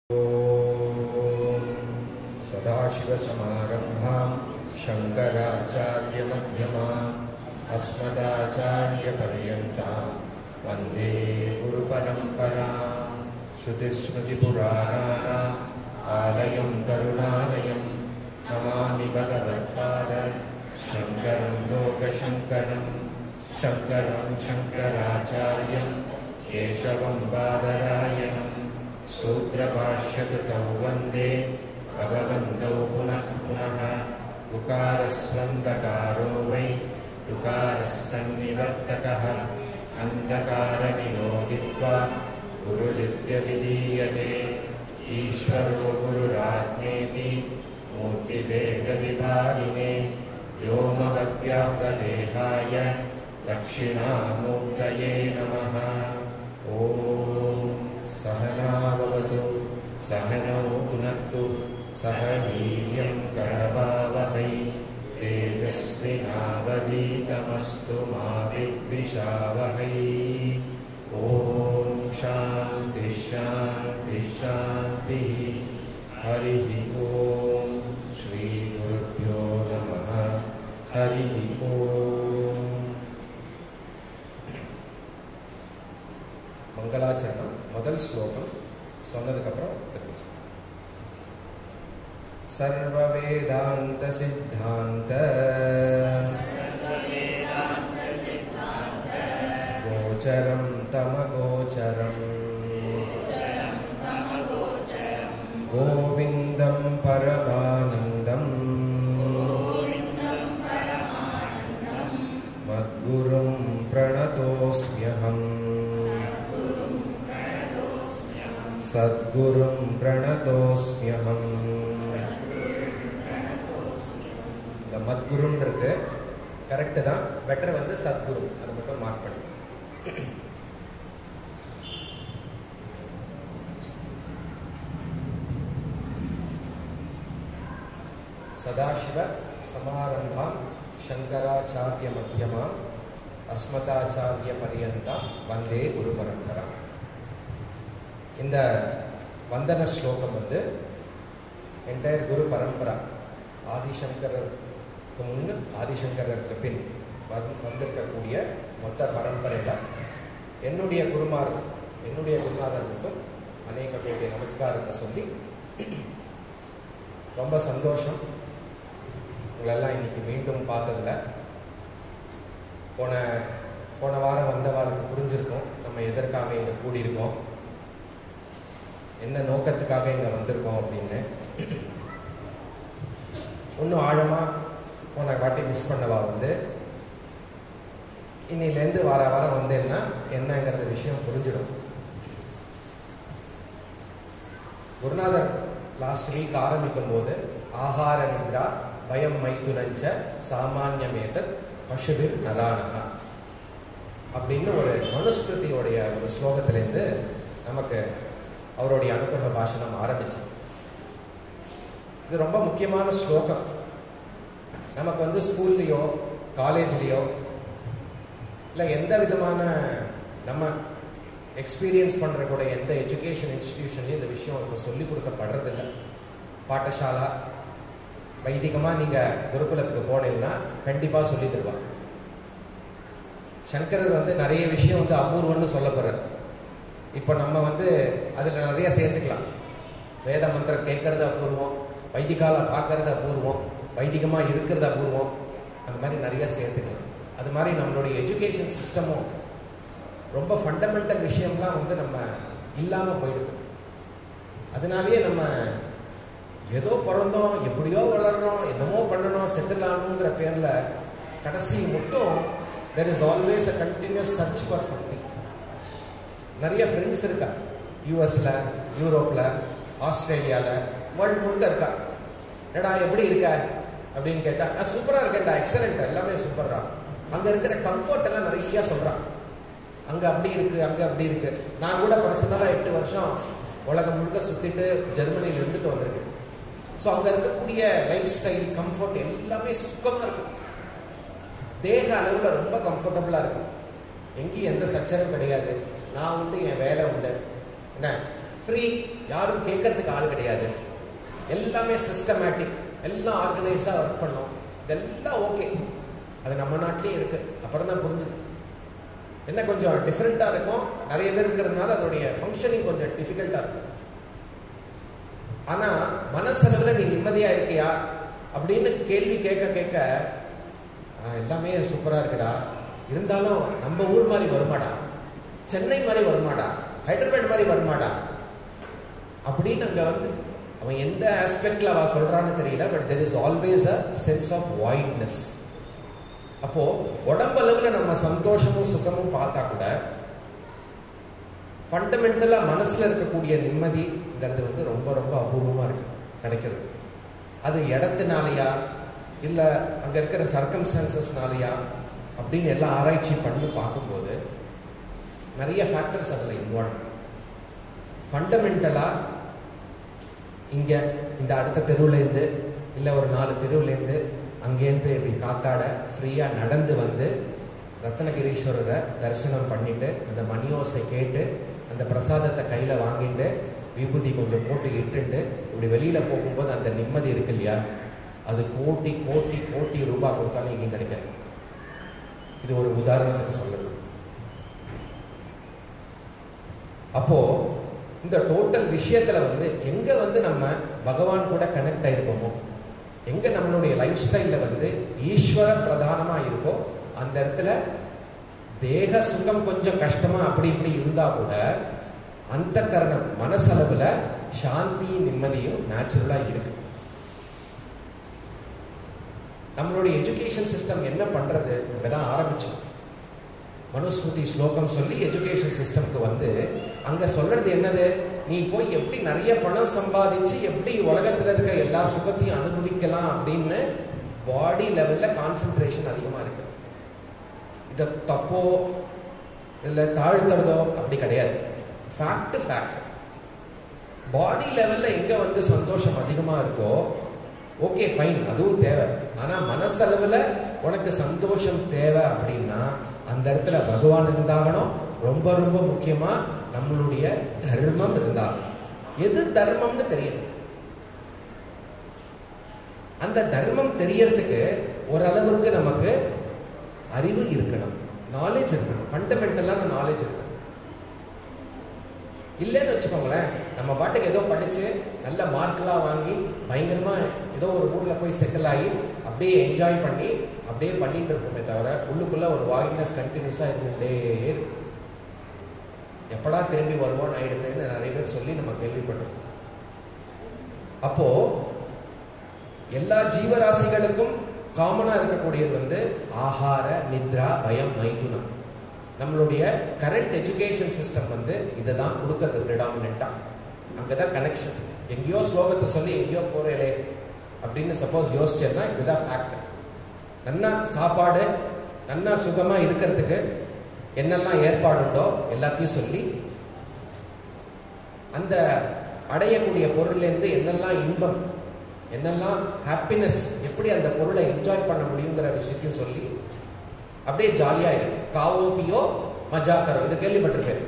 ॐ सदाशिवसमारम्भां शङ्कराचार्यमध्यमाम् अस्मदाचार्यपर्यन्तां वन्दे गुरुपरम्परां श्रुतिस्मृतिपुराणानाम् आलयं करुणालयं नमामि भगवत्पाद शङ्करं लोकशङ्करं शङ्करं शङ्कराचार्यं केशवं बादरायणम् सूत्रभाष्यकृतौ वन्दे भगवन्तौ पुनः पुनः उकारस्वन्दकारो वै ऋकारस्तन्निवर्तकः अन्धकारनिरोधित्वा गुरुरित्यभिधीयते ईश्वरो गुरुराज्ञेति मूर्तिभेदविभागिने व्योमवद्व्याप्तदेहाय दक्षिणामूर्तये नमः ॐ सहनावतु सहनौ पुनक्तु सह वीर्यं करवावहै तेजस्विनावधीतमस्तु मा विद्विषावहै ॐ शान्तिः शान्तिः शान्तिः हरिः ॐ श्रीगुरुभ्यो नमः हरिः ॐ மங்களாச்சரணம் முதல் ஸ்லோகம் சொன்னதுக்கப்புறம் திருப்பி சொல்லுங்க. சர்வவேதாந்த சித்தாந்த கோச்சரம் தமகோச்சரம் கோவிந்தம் பரமானந்தம் மத்குரும் பிரணதோஸ்மியகம் சத்குரும் பிரணதோஸ்மியகம் இந்த மத்குருன்னு இருக்கு கரெக்டு தான் பெட்டர் வந்து சத்குரு அதை மட்டும் மார்க் பண்ணி சதாசிவ சமாரம்பாம் சங்கராச்சாரிய மத்தியமாம் அஸ்மதாச்சாரிய பரியந்தா வந்தே குரு பரம்பரா இந்த வந்தன ஸ்லோகம் வந்து என்டையர் குரு பரம்பரா ஆதிசங்கரருக்கு முன்னு ஆதிசங்கரருக்கு பின் வந்து வந்திருக்கக்கூடிய மொத்த பரம்பரையில் என்னுடைய குருமார் என்னுடைய குருநாதர்களுக்கும் அநேக கோடி நமஸ்காரத்தை சொல்லி ரொம்ப சந்தோஷம் உங்களெல்லாம் இன்னைக்கு மீண்டும் பார்த்ததில்ல போன போன வாரம் வந்த வாரத்துக்கு புரிஞ்சிருக்கோம் நம்ம எதற்காக இங்கே கூடியிருக்கோம் என்ன நோக்கத்துக்காக இங்கே வந்திருக்கோம் அப்படின்னு இன்னும் ஆழமாக போன வாட்டி மிஸ் பண்ணவா வந்து இன்னிலேருந்து வார வாரம் வந்தேன்னா என்னங்கிற விஷயம் புரிஞ்சிடும் குருநாதர் லாஸ்ட் வீக் ஆரம்பிக்கும் போது ஆகார நித்ரா பயம் மைத்துனஞ்ச சாமானியமேதத் பசுபிர் நரானகா அப்படின்னு ஒரு மனுஸ்மிருதியோடைய ஒரு ஸ்லோகத்திலேருந்து நமக்கு அவருடைய அனுகிரக பாஷணம் ஆரம்பிச்சு இது ரொம்ப முக்கியமான ஸ்லோகம் நமக்கு வந்து ஸ்கூல்லையோ காலேஜ்லேயோ இல்லை எந்த விதமான நம்ம எக்ஸ்பீரியன்ஸ் பண்ணுற கூட எந்த எஜுகேஷன் இன்ஸ்டிடியூஷன்லையும் இந்த விஷயம் இப்போ சொல்லிக் கொடுக்கப்படுறதில்ல பாட்டசாலா வைதிகமாக நீங்கள் குருகுலத்துக்கு போனீங்கன்னா கண்டிப்பாக சொல்லி தருவாங்க சங்கரர் வந்து நிறைய விஷயம் வந்து அபூர்வம்னு சொல்ல போகிறார் இப்போ நம்ம வந்து அதில் நிறைய சேர்த்துக்கலாம் வேத மந்திரம் கேட்கறது அபூர்வம் வைதிகால பார்க்கறது அபூர்வம் வைதிகமாக இருக்கிறது அபூர்வம் அந்த மாதிரி நிறைய சேர்த்துக்கலாம் அது மாதிரி நம்மளுடைய எஜுகேஷன் சிஸ்டமும் ரொம்ப ஃபண்டமெண்டல் விஷயம்லாம் வந்து நம்ம இல்லாமல் போயிடுது அதனாலேயே நம்ம ஏதோ பிறந்தோம் எப்படியோ வளர்றோம் என்னமோ பண்ணணும் செட்டில் ஆகணுங்கிற பேரில் கடைசி மட்டும் there is always a continuous search for something நிறைய ஃப்ரெண்ட்ஸ் இருக்கா யூஎஸில் யூரோப்பில் ஆஸ்திரேலியாவில் வேர்ல்டு முழுக்க இருக்கா என்னடா எப்படி இருக்க அப்படின்னு கேட்டால் நான் சூப்பராக இருக்கேன்டா எக்ஸலண்ட் எல்லாமே சூப்பர்ரா அங்கே இருக்கிற கம்ஃபர்ட் எல்லாம் நிறைய சொல்கிறான் அங்கே அப்படி இருக்குது அங்கே அப்படி இருக்குது நான் கூட பர்சனலாக எட்டு வருஷம் உலகம் முழுக்க சுற்றிட்டு ஜெர்மனியில் இருந்துட்டு வந்திருக்கேன் ஸோ அங்கே இருக்கக்கூடிய லைஃப் ஸ்டைல் கம்ஃபர்ட் எல்லாமே சுத்தமாக இருக்கும் தேக அளவில் ரொம்ப கம்ஃபர்டபுளாக இருக்கும் எங்கேயும் எந்த சச்சரவும் கிடையாது நான் உண்டு என் வேலை உண்டு என்ன ஃப்ரீ யாரும் கேட்கறதுக்கு ஆள் கிடையாது எல்லாமே சிஸ்டமேட்டிக் எல்லாம் ஆர்கனைஸ்டாக ஒர்க் பண்ணோம் இதெல்லாம் ஓகே அது நம்ம நாட்டிலேயே இருக்கு அப்புறம் தான் புரிஞ்சுது என்ன கொஞ்சம் டிஃப்ரெண்ட்டாக இருக்கும் நிறைய பேர் இருக்கிறதுனால அதோடைய ஃபங்க்ஷனிங் கொஞ்சம் டிஃபிகல்ட்டாக இருக்கும் ஆனால் மனசளவில் நீ நிம்மதியாக இருக்கியா அப்படின்னு கேள்வி கேட்க கேட்க "ஆ, எல்லாமே சூப்பராக இருக்குடா இருந்தாலும் நம்ம ஊர் மாதிரி வருமாடா சென்னை மாதிரி வருமாடா ஹைதராபாத் மாதிரி வருமாடா அப்படின்னு அங்கே வந்து அவன் எந்த ஆஸ்பெக்டில் அவள் சொல்கிறான்னு தெரியல but there is always a sense of voidness அப்போது உடம்பளவில் நம்ம சந்தோஷமும் சுகமும் பார்த்தா கூட ஃபண்டமெண்டலாக மனசில் இருக்கக்கூடிய நிம்மதிங்கிறது வந்து ரொம்ப ரொம்ப அபூர்வமாக இருக்கு கிடைக்கிறது அது இடத்துனாலையா இல்லை அங்கே இருக்கிற சர்க்கம்ஸ்டான்சஸ்னாலையா அப்படின்னு எல்லாம் ஆராய்ச்சி பண்ணி பார்க்கும்போது நிறைய ஃபேக்டர்ஸ் அதில் இன்வால்வ் ஃபண்டமெண்டலாக இங்கே இந்த அடுத்த தெருவுலேருந்து இல்லை ஒரு நாலு தெருவுலேருந்து அங்கேருந்து இப்படி காத்தாட ஃப்ரீயாக நடந்து வந்து ரத்னகிரீஸ்வரரை தரிசனம் பண்ணிட்டு அந்த மணியோசை கேட்டு அந்த பிரசாதத்தை கையில் வாங்கிட்டு விபூதி கொஞ்சம் போட்டு இட்டுண்டு இப்படி வெளியில் போகும்போது அந்த நிம்மதி இருக்கு இல்லையா அது கோட்டி கோட்டி கோட்டி ரூபாய் கொடுத்தாலும் எங்கேயும் கிடைக்காது இது ஒரு உதாரணத்துக்கு சொல்லுது அப்போ இந்த டோட்டல் விஷயத்துல வந்து எங்க வந்து நம்ம பகவான் கூட கனெக்ட் ஆயிருக்கோமோ எங்க நம்மளுடைய லைஃப் ஸ்டைல்ல வந்து ஈஸ்வர பிரதானமா இருக்கோ அந்த இடத்துல தேக சுகம் கொஞ்சம் கஷ்டமா அப்படி இப்படி இருந்தா கூட அந்த கரணம் மனசளவுல சாந்தி நிம்மதியும் நேச்சுரலா இருக்கு நம்மளுடைய எஜுகேஷன் சிஸ்டம் என்ன பண்றது அங்கதான் ஆரம்பிச்சோம் மனுஸ்மிருதி ஸ்லோகம் சொல்லி எஜுகேஷன் சிஸ்டம்க்கு வந்து அங்கே சொல்றது என்னது நீ போய் எப்படி நிறைய பணம் சம்பாதிச்சு எப்படி உலகத்தில் இருக்க எல்லா சுகத்தையும் அனுபவிக்கலாம் அப்படின்னு பாடி லெவலில் கான்சென்ட்ரேஷன் அதிகமாக இருக்கு இதை தப்போ இல்லை தாழ்த்துறதோ அப்படி கிடையாது ஃபேக்ட் ஃபேக்ட் பாடி லெவலில் எங்கே வந்து சந்தோஷம் அதிகமாக இருக்கோ ஓகே ஃபைன் அதுவும் தேவை ஆனால் மனசளவில் உனக்கு சந்தோஷம் தேவை அப்படின்னா அந்த இடத்துல பகவான் இருந்தாகணும் ரொம்ப ரொம்ப முக்கியமாக நம்மளுடைய தர்மம் இருந்தாகணும் எது தர்மம்னு தெரியும் அந்த தர்மம் தெரியறதுக்கு ஓரளவுக்கு நமக்கு அறிவு இருக்கணும் நாலேஜ் இருக்கணும் ஃபண்டமெண்டலான நாலேஜ் இருக்கணும் இல்லைன்னு வச்சுக்கோங்களேன் நம்ம பாட்டுக்கு ஏதோ படித்து நல்ல மார்க்கெலாம் வாங்கி பயங்கரமாக ஏதோ ஒரு ஊரில் போய் செட்டில் ஆகி அப்படியே என்ஜாய் பண்ணி அப்படியே பண்ணிட்டு இருப்போமே தவிர உள்ளுக்குள்ளே ஒரு வாய்னஸ் கண்டினியூஸாக இருந்துகிட்டே இருக்கும் எப்படா திரும்பி வருவோம் ஆயிடுதுன்னு நிறைய பேர் சொல்லி நம்ம கேள்விப்பட்டோம் அப்போ எல்லா ஜீவராசிகளுக்கும் காமனாக இருக்கக்கூடியது வந்து ஆகார நித்ரா பயம் மைதுனம் நம்மளுடைய கரண்ட் எஜுகேஷன் சிஸ்டம் வந்து இதை தான் கொடுக்கறது ப்ரிடாமினண்ட்டாக அங்கே தான் கனெக்ஷன் எங்கேயோ ஸ்லோகத்தை சொல்லி எங்கேயோ போகிறேலே அப்படின்னு சப்போஸ் யோசிச்சேன்னா இதுதான் ஃபேக்ட் நன்னா சாப்பாடு நன்னா சுகமாக இருக்கிறதுக்கு என்னெல்லாம் ஏற்பாடுண்டோ எல்லாத்தையும் சொல்லி அந்த அடையக்கூடிய பொருள்லேருந்து என்னெல்லாம் இன்பம் என்னெல்லாம் ஹாப்பினஸ் எப்படி அந்த பொருளை என்ஜாய் பண்ண முடியுங்கிற விஷயத்தையும் சொல்லி அப்படியே ஜாலியாக இருக்கும் காவோ பியோ மஜா கரோ இது கேள்விப்பட்டிருக்கேன்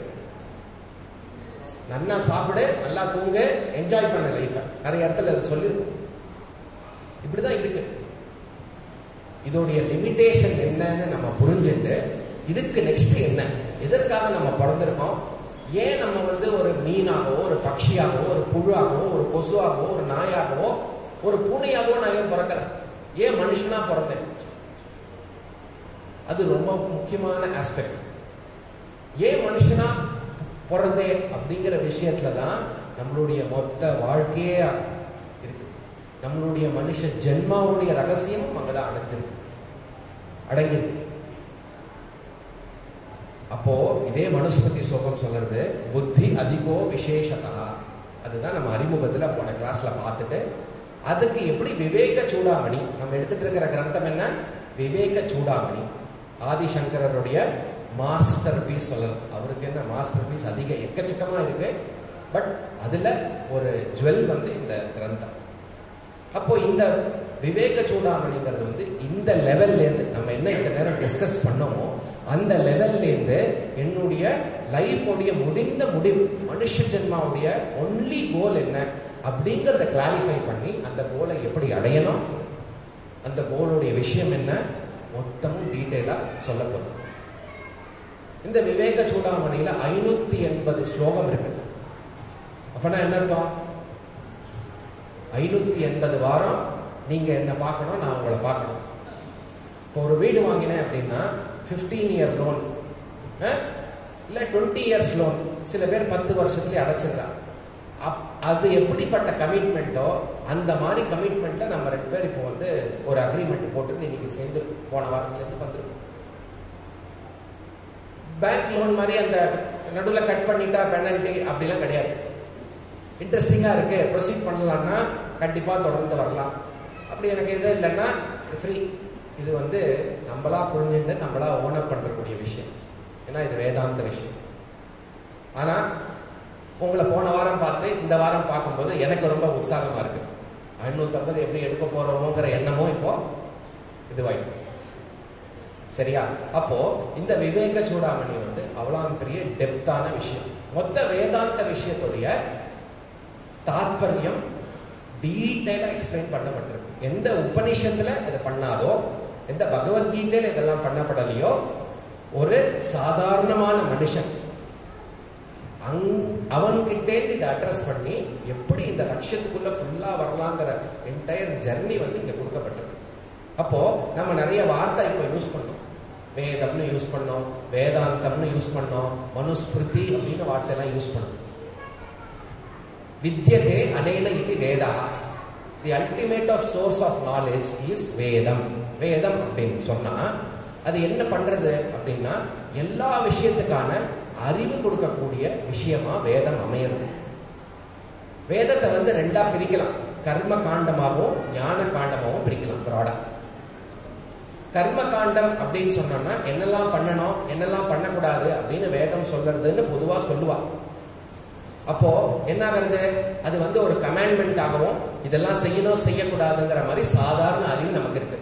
நல்லா சாப்பிடு நல்லா தூங்கு என்ஜாய் பண்ண லைஃப்பை நிறைய இடத்துல அது சொல்லியிருக்கும் இப்படி தான் இருக்கு இதோடைய லிமிட்டேஷன் என்னன்னு நம்ம புரிஞ்சுட்டு இதுக்கு நெக்ஸ்ட் என்ன எதற்காக நம்ம பிறந்திருக்கோம் ஏன் நம்ம வந்து ஒரு மீனாகவோ ஒரு பட்சியாகவோ ஒரு புழுவாகவோ ஒரு கொசுவாகவோ ஒரு நாயாகவோ ஒரு பூனையாகவோ நான் ஏன் பிறக்கிறேன் ஏன் மனுஷனா பிறந்தேன் அது ரொம்ப முக்கியமான ஆஸ்பெக்ட் ஏன் மனுஷனா பிறந்தேன் அப்படிங்கிற விஷயத்துல தான் நம்மளுடைய மொத்த வாழ்க்கையே இருக்கு நம்மளுடைய மனுஷ ஜென்மாவுடைய ரகசியமும் அங்கதான் அடைஞ்சிருக்கு அடங்கியிருக்கு அப்போ இதே மனுஸ்மதி ஸ்லோகம் சொல்றது புத்தி அதிகோ விசேஷதா அதுதான் நம்ம அறிமுகத்தில் போன கிளாஸ்ல பார்த்துட்டு அதுக்கு எப்படி விவேக சூடாமணி நம்ம எடுத்துட்டு இருக்கிற கிரந்தம் என்ன விவேக சூடாமணி ஆதிசங்கரருடைய மாஸ்டர் பீஸ் சொல்லலாம் அவருக்கு என்ன மாஸ்டர் பீஸ் அதிக எக்கச்சக்கமாக இருக்கு பட் அதில் ஒரு ஜுவல் வந்து இந்த கிரந்தம் அப்போ இந்த விவேக சூடாமணிங்கிறது வந்து இந்த லெவல்லேருந்து நம்ம என்ன இந்த நேரம் டிஸ்கஸ் பண்ணோமோ அந்த லெவல்லேருந்து என்னுடைய லைஃபோடைய முடிந்த முடிவு மனுஷ ஜென்மாவுடைய ஒன்லி கோல் என்ன அப்படிங்கிறத கிளாரிஃபை பண்ணி அந்த கோலை எப்படி அடையணும் அந்த கோலுடைய விஷயம் என்ன மொத்தமும் டீட்டெயிலாக சொல்ல போகிறோம் இந்த விவேக சூடாமணியில் ஐநூற்றி எண்பது ஸ்லோகம் இருக்கு அப்போனா என்ன அர்த்தம் ஐநூற்றி எண்பது வாரம் நீங்கள் என்ன பார்க்கணும் நான் உங்களை பார்க்கணும் இப்போ ஒரு வீடு வாங்கினேன் அப்படின்னா ஃபிஃப்டீன் இயர் லோன் இல்லை டுவெண்ட்டி இயர்ஸ் லோன் சில பேர் பத்து வருஷத்துலேயே அடைச்சிடுறாங்க அப் அது எப்படிப்பட்ட கமிட்மெண்ட்டோ அந்த மாதிரி கமிட்மெண்ட்டில் நம்ம ரெண்டு பேர் இப்போ வந்து ஒரு அக்ரிமெண்ட் போட்டு இன்னைக்கு சேர்ந்து போன வாரத்துலேருந்து வந்துருக்கோம் பேங்க் லோன் மாதிரி அந்த நடுவில் கட் பண்ணிட்டா பெனல்ட்டி அப்படிலாம் கிடையாது இன்ட்ரெஸ்டிங்காக இருக்குது ப்ரொசீட் பண்ணலான்னா கண்டிப்பாக தொடர்ந்து வரலாம் அப்படி எனக்கு எதுவும் இல்லைன்னா ஃப்ரீ இது வந்து நம்மளா புரிஞ்சுட்டு நம்மளா ஓனர் பண்ணுறக்கூடிய விஷயம் ஏன்னா இது வேதாந்த விஷயம் ஆனால் உங்களை போன வாரம் பார்த்து இந்த வாரம் பார்க்கும்போது எனக்கு ரொம்ப உற்சாகமாக இருக்குது ஐநூற்றம்பது எப்படி எடுக்க போகிறோமோங்கிற எண்ணமும் இப்போ இதுவாயிருக்கு சரியா அப்போ இந்த விவேக சூடாமணி வந்து அவ்வளோ பெரிய டெப்தான விஷயம் மொத்த வேதாந்த விஷயத்துடைய தாற்பயம் டீட்டெயிலாக எக்ஸ்பிளைன் பண்ணப்பட்டிருக்கு எந்த உபநிஷத்தில் இதை பண்ணாதோ எந்த பகவத்கீதையில் இதெல்லாம் பண்ணப்படலையோ ஒரு சாதாரணமான மனுஷன் அங் அவன்கிட்டேருந்து இதை அட்ரஸ் பண்ணி எப்படி இந்த லட்சியத்துக்குள்ள ஃபுல்லாக வரலாங்கிற என்டையர் ஜர்னி வந்து இங்கே கொடுக்கப்பட்டிருக்கு அப்போ நம்ம நிறைய வார்த்தை இப்போ யூஸ் பண்ணோம் வேதம்னு யூஸ் பண்ணோம் வேதாந்தம்னு யூஸ் பண்ணோம் மனுஸ்மிருதி அப்படின்னு வார்த்தையெல்லாம் யூஸ் பண்ணோம் வித்தியதே அனேன இது Veda the ultimate of source of knowledge is வேதம் வேதம் அப்படின்னு சொன்னா அது என்ன பண்றது அப்படின்னா எல்லா விஷயத்துக்கான அறிவு கொடுக்கக்கூடிய விஷயமா வேதம் அமையிறது வேதத்தை வந்து ரெண்டா பிரிக்கலாம் கர்ம காண்டமாகவும் ஞான காண்டமாகவும் பிரிக்கலாம் ப்ராடா கர்ம காண்டம் அப்படின்னு சொன்னோம்னா என்னெல்லாம் பண்ணணும் என்னெல்லாம் பண்ணக்கூடாது அப்படின்னு வேதம் சொல்றதுன்னு பொதுவாக சொல்லுவா அப்போ என்ன வருது அது வந்து ஒரு கமாண்ட்மெண்ட் ஆகவும் இதெல்லாம் செய்யணும் செய்யக்கூடாதுங்கிற மாதிரி சாதாரண அறிவு நமக்கு இருக்கு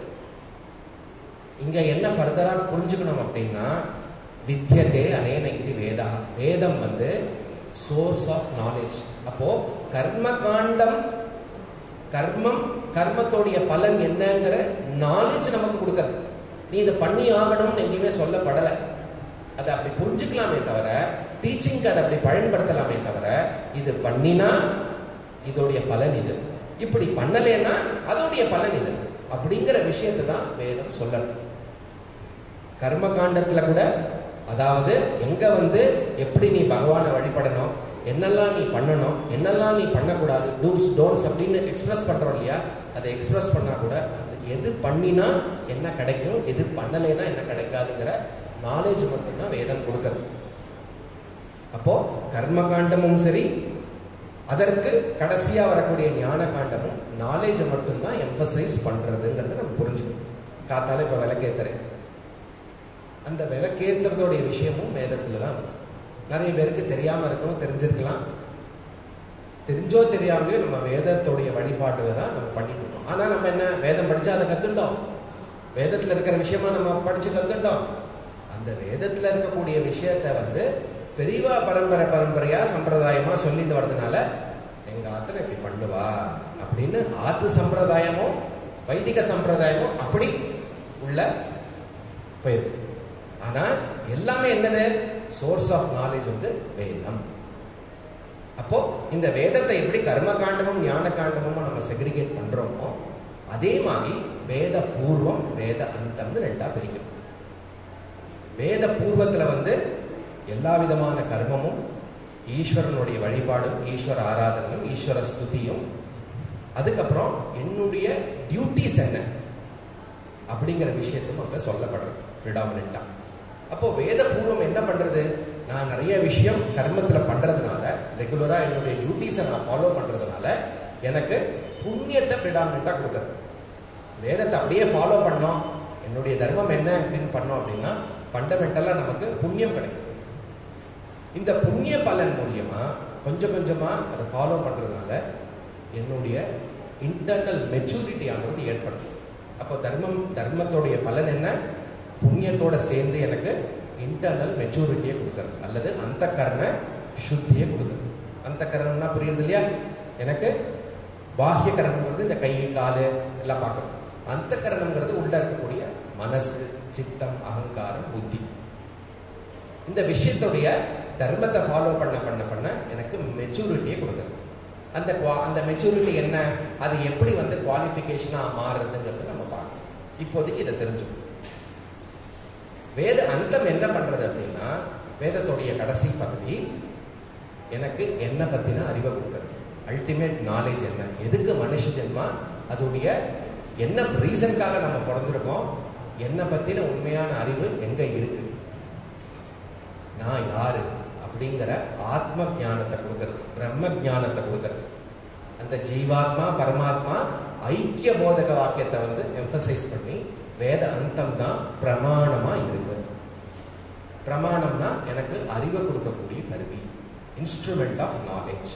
இங்க என்ன ஃபர்தரா புரிஞ்சுக்கணும் அப்படின்னா வித்தியதே அனேன இது வேதா வேதம் வந்து சோர்ஸ் ஆஃப் நாலேஜ் அப்போ கர்ம காண்டம் கர்மம் கர்மத்தோடைய பலன் என்னங்கிற நாலேஜ் நமக்கு கொடுக்கறது நீ இதை பண்ணி ஆகணும்னு எங்கேயுமே சொல்லப்படலை அதை அப்படி புரிஞ்சுக்கலாமே தவிர டீச்சிங்க்கு அதை அப்படி பயன்படுத்தலாமே தவிர இது பண்ணினா இதோடைய பலன் இது இப்படி பண்ணலைன்னா அதோடைய பலன் இது அப்படிங்கிற விஷயத்தை தான் வேதம் சொல்லணும் கர்ம காண்டத்துல கூட அதாவது எங்க வந்து எப்படி நீ பகவானை வழிபடணும் என்னெல்லாம் நீ பண்ணணும் என்னெல்லாம் நீ பண்ணக்கூடாது டூஸ் டோன்ஸ் அப்படின்னு எக்ஸ்பிரஸ் பண்றோம் இல்லையா அதை எக்ஸ்பிரஸ் பண்ணா கூட அது எது பண்ணினா என்ன கிடைக்கும் எது பண்ணலைன்னா என்ன கிடைக்காதுங்கிற நாலேஜ் மட்டும்தான் வேதம் கொடுக்கறது அப்போ கர்ம காண்டமும் சரி அதற்கு கடைசியா வரக்கூடிய ஞான காண்டமும் நாலேஜை மட்டும்தான் எம்பசைஸ் பண்றதுங்கிறத நம்ம புரிஞ்சுக்கணும் காத்தால இப்ப விளக்கேத்துறேன் அந்த விளக்கேத்துறதோடைய விஷயமும் வேதத்துல தான் இருக்கு. நிறைய பேருக்கு தெரியாம இருக்கணும் தெரிஞ்சிருக்கலாம் தெரிஞ்சோ தெரியாமலையோ நம்ம வேதத்தோடைய வழிபாட்டுல தான் நம்ம பண்ணிட்டு இருக்கோம் ஆனா நம்ம என்ன வேதம் படிச்சா அதை கத்துட்டோம் வேதத்துல இருக்கிற விஷயமா நம்ம படிச்சு கத்துட்டோம் அந்த வேதத்துல இருக்கக்கூடிய விஷயத்த வந்து பெரியவா பரம்பரை பரம்பரையா சம்பிரதாயமா சொல்லிட்டு வர்றதுனால எங்க ஆத்துல இப்படி பண்ணுவா அப்படின்னு ஆத்து சம்பிரதாயமும் வைதிக சம்பிரதாயமும் அப்படி உள்ள போயிருக்கு ஆனா எல்லாமே என்னது சோர்ஸ் ஆஃப் நாலேஜ் வந்து வேதம் அப்போ இந்த வேதத்தை எப்படி கர்ம காண்டமும் ஞான காண்டமும் நம்ம செக்ரிகேட் பண்றோமோ அதே மாதிரி வேத பூர்வம் வேத அந்தம்னு ரெண்டா பிரிக்கணும் வேத பூர்வத்துல வந்து எல்லா விதமான கர்மமும் ஈஸ்வரனுடைய வழிபாடும் ஈஸ்வர ஆராதனையும் ஈஸ்வர ஸ்துதியும் அதுக்கப்புறம் என்னுடைய டியூட்டிஸ் என்ன அப்படிங்கிற விஷயத்தும் அங்கே சொல்லப்படுறது ப்ரிடாமினா அப்போ வேத பூர்வம் என்ன பண்றது நான் நிறைய விஷயம் கர்மத்துல பண்றதுனால ரெகுலரா என்னுடைய டியூட்டிஸை நான் ஃபாலோ பண்றதுனால எனக்கு புண்ணியத்தை ப்ரிடாமினா கொடுக்குறது வேதத்தை அப்படியே ஃபாலோ பண்ணோம் என்னுடைய தர்மம் என்ன அப்படின்னு பண்ணோம் அப்படின்னா ஃபண்டமெண்டலாக நமக்கு புண்ணியம் கிடைக்கும் இந்த புண்ணிய பலன் மூலியமா கொஞ்சம் கொஞ்சமா அதை ஃபாலோ பண்றதுனால என்னுடைய இன்டர்னல் மெச்சூரிட்டி ஆகிறது ஏற்படும் அப்போ தர்மம் தர்மத்தோடைய பலன் என்ன புண்ணியத்தோட சேர்ந்து எனக்கு இன்டர்னல் மெச்சூரிட்டியை கொடுக்கறது அல்லது அந்த கரண சுத்தியை கொடுக்குறது அந்த கரணம்னா புரியுது இல்லையா எனக்கு பாஹ்ய கரணம்ங்கிறது இந்த கை கால் எல்லாம் பார்க்கணும் அந்த கரணம்ங்கிறது உள்ள இருக்கக்கூடிய மனசு சித்தம் அகங்காரம் புத்தி இந்த விஷயத்துடைய தர்மத்தை ஃபாலோ பண்ண பண்ண பண்ண எனக்கு மெச்சூரிட்டியை கொடுக்குறது அந்த qua- அந்த மெச்சூரிட்டி என்ன அது எப்படி வந்து குவாலிஃபிகேஷனாக மாறுறதுங்கிறது நம்ம பார்க்கணும் இப்போதைக்கு இதை தெரிஞ்சுக்கணும் வேத அந்தம் என்ன பண்றது அப்படின்னா வேதத்துடைய கடைசி பகுதி எனக்கு என்ன பத்தின அறிவை கொடுக்கறது அல்டிமேட் நாலேஜ் என்ன எதுக்கு மனுஷ ஜென்மா அதோடைய என்ன ரீசனுக்காக நம்ம பிறந்திருக்கோம் என்னை பத்தின உண்மையான அறிவு எங்க இருக்கு நான் யாரு அப்படிங்கிற ஆத்ம ஞானத்தை கொடுக்கறது பிரம்ம ஞானத்தை கொடுக்கறது அந்த ஜீவாத்மா பரமாத்மா ஐக்கிய போதக வாக்கியத்தை வந்து எம்பசைஸ் பண்ணி வேத அந்தம் தான் பிரமாணமா இருக்கு பிரமாணம்னா எனக்கு அறிவை கொடுக்கக்கூடிய கருவி இன்ஸ்ட்ருமெண்ட் ஆஃப் நாலேஜ்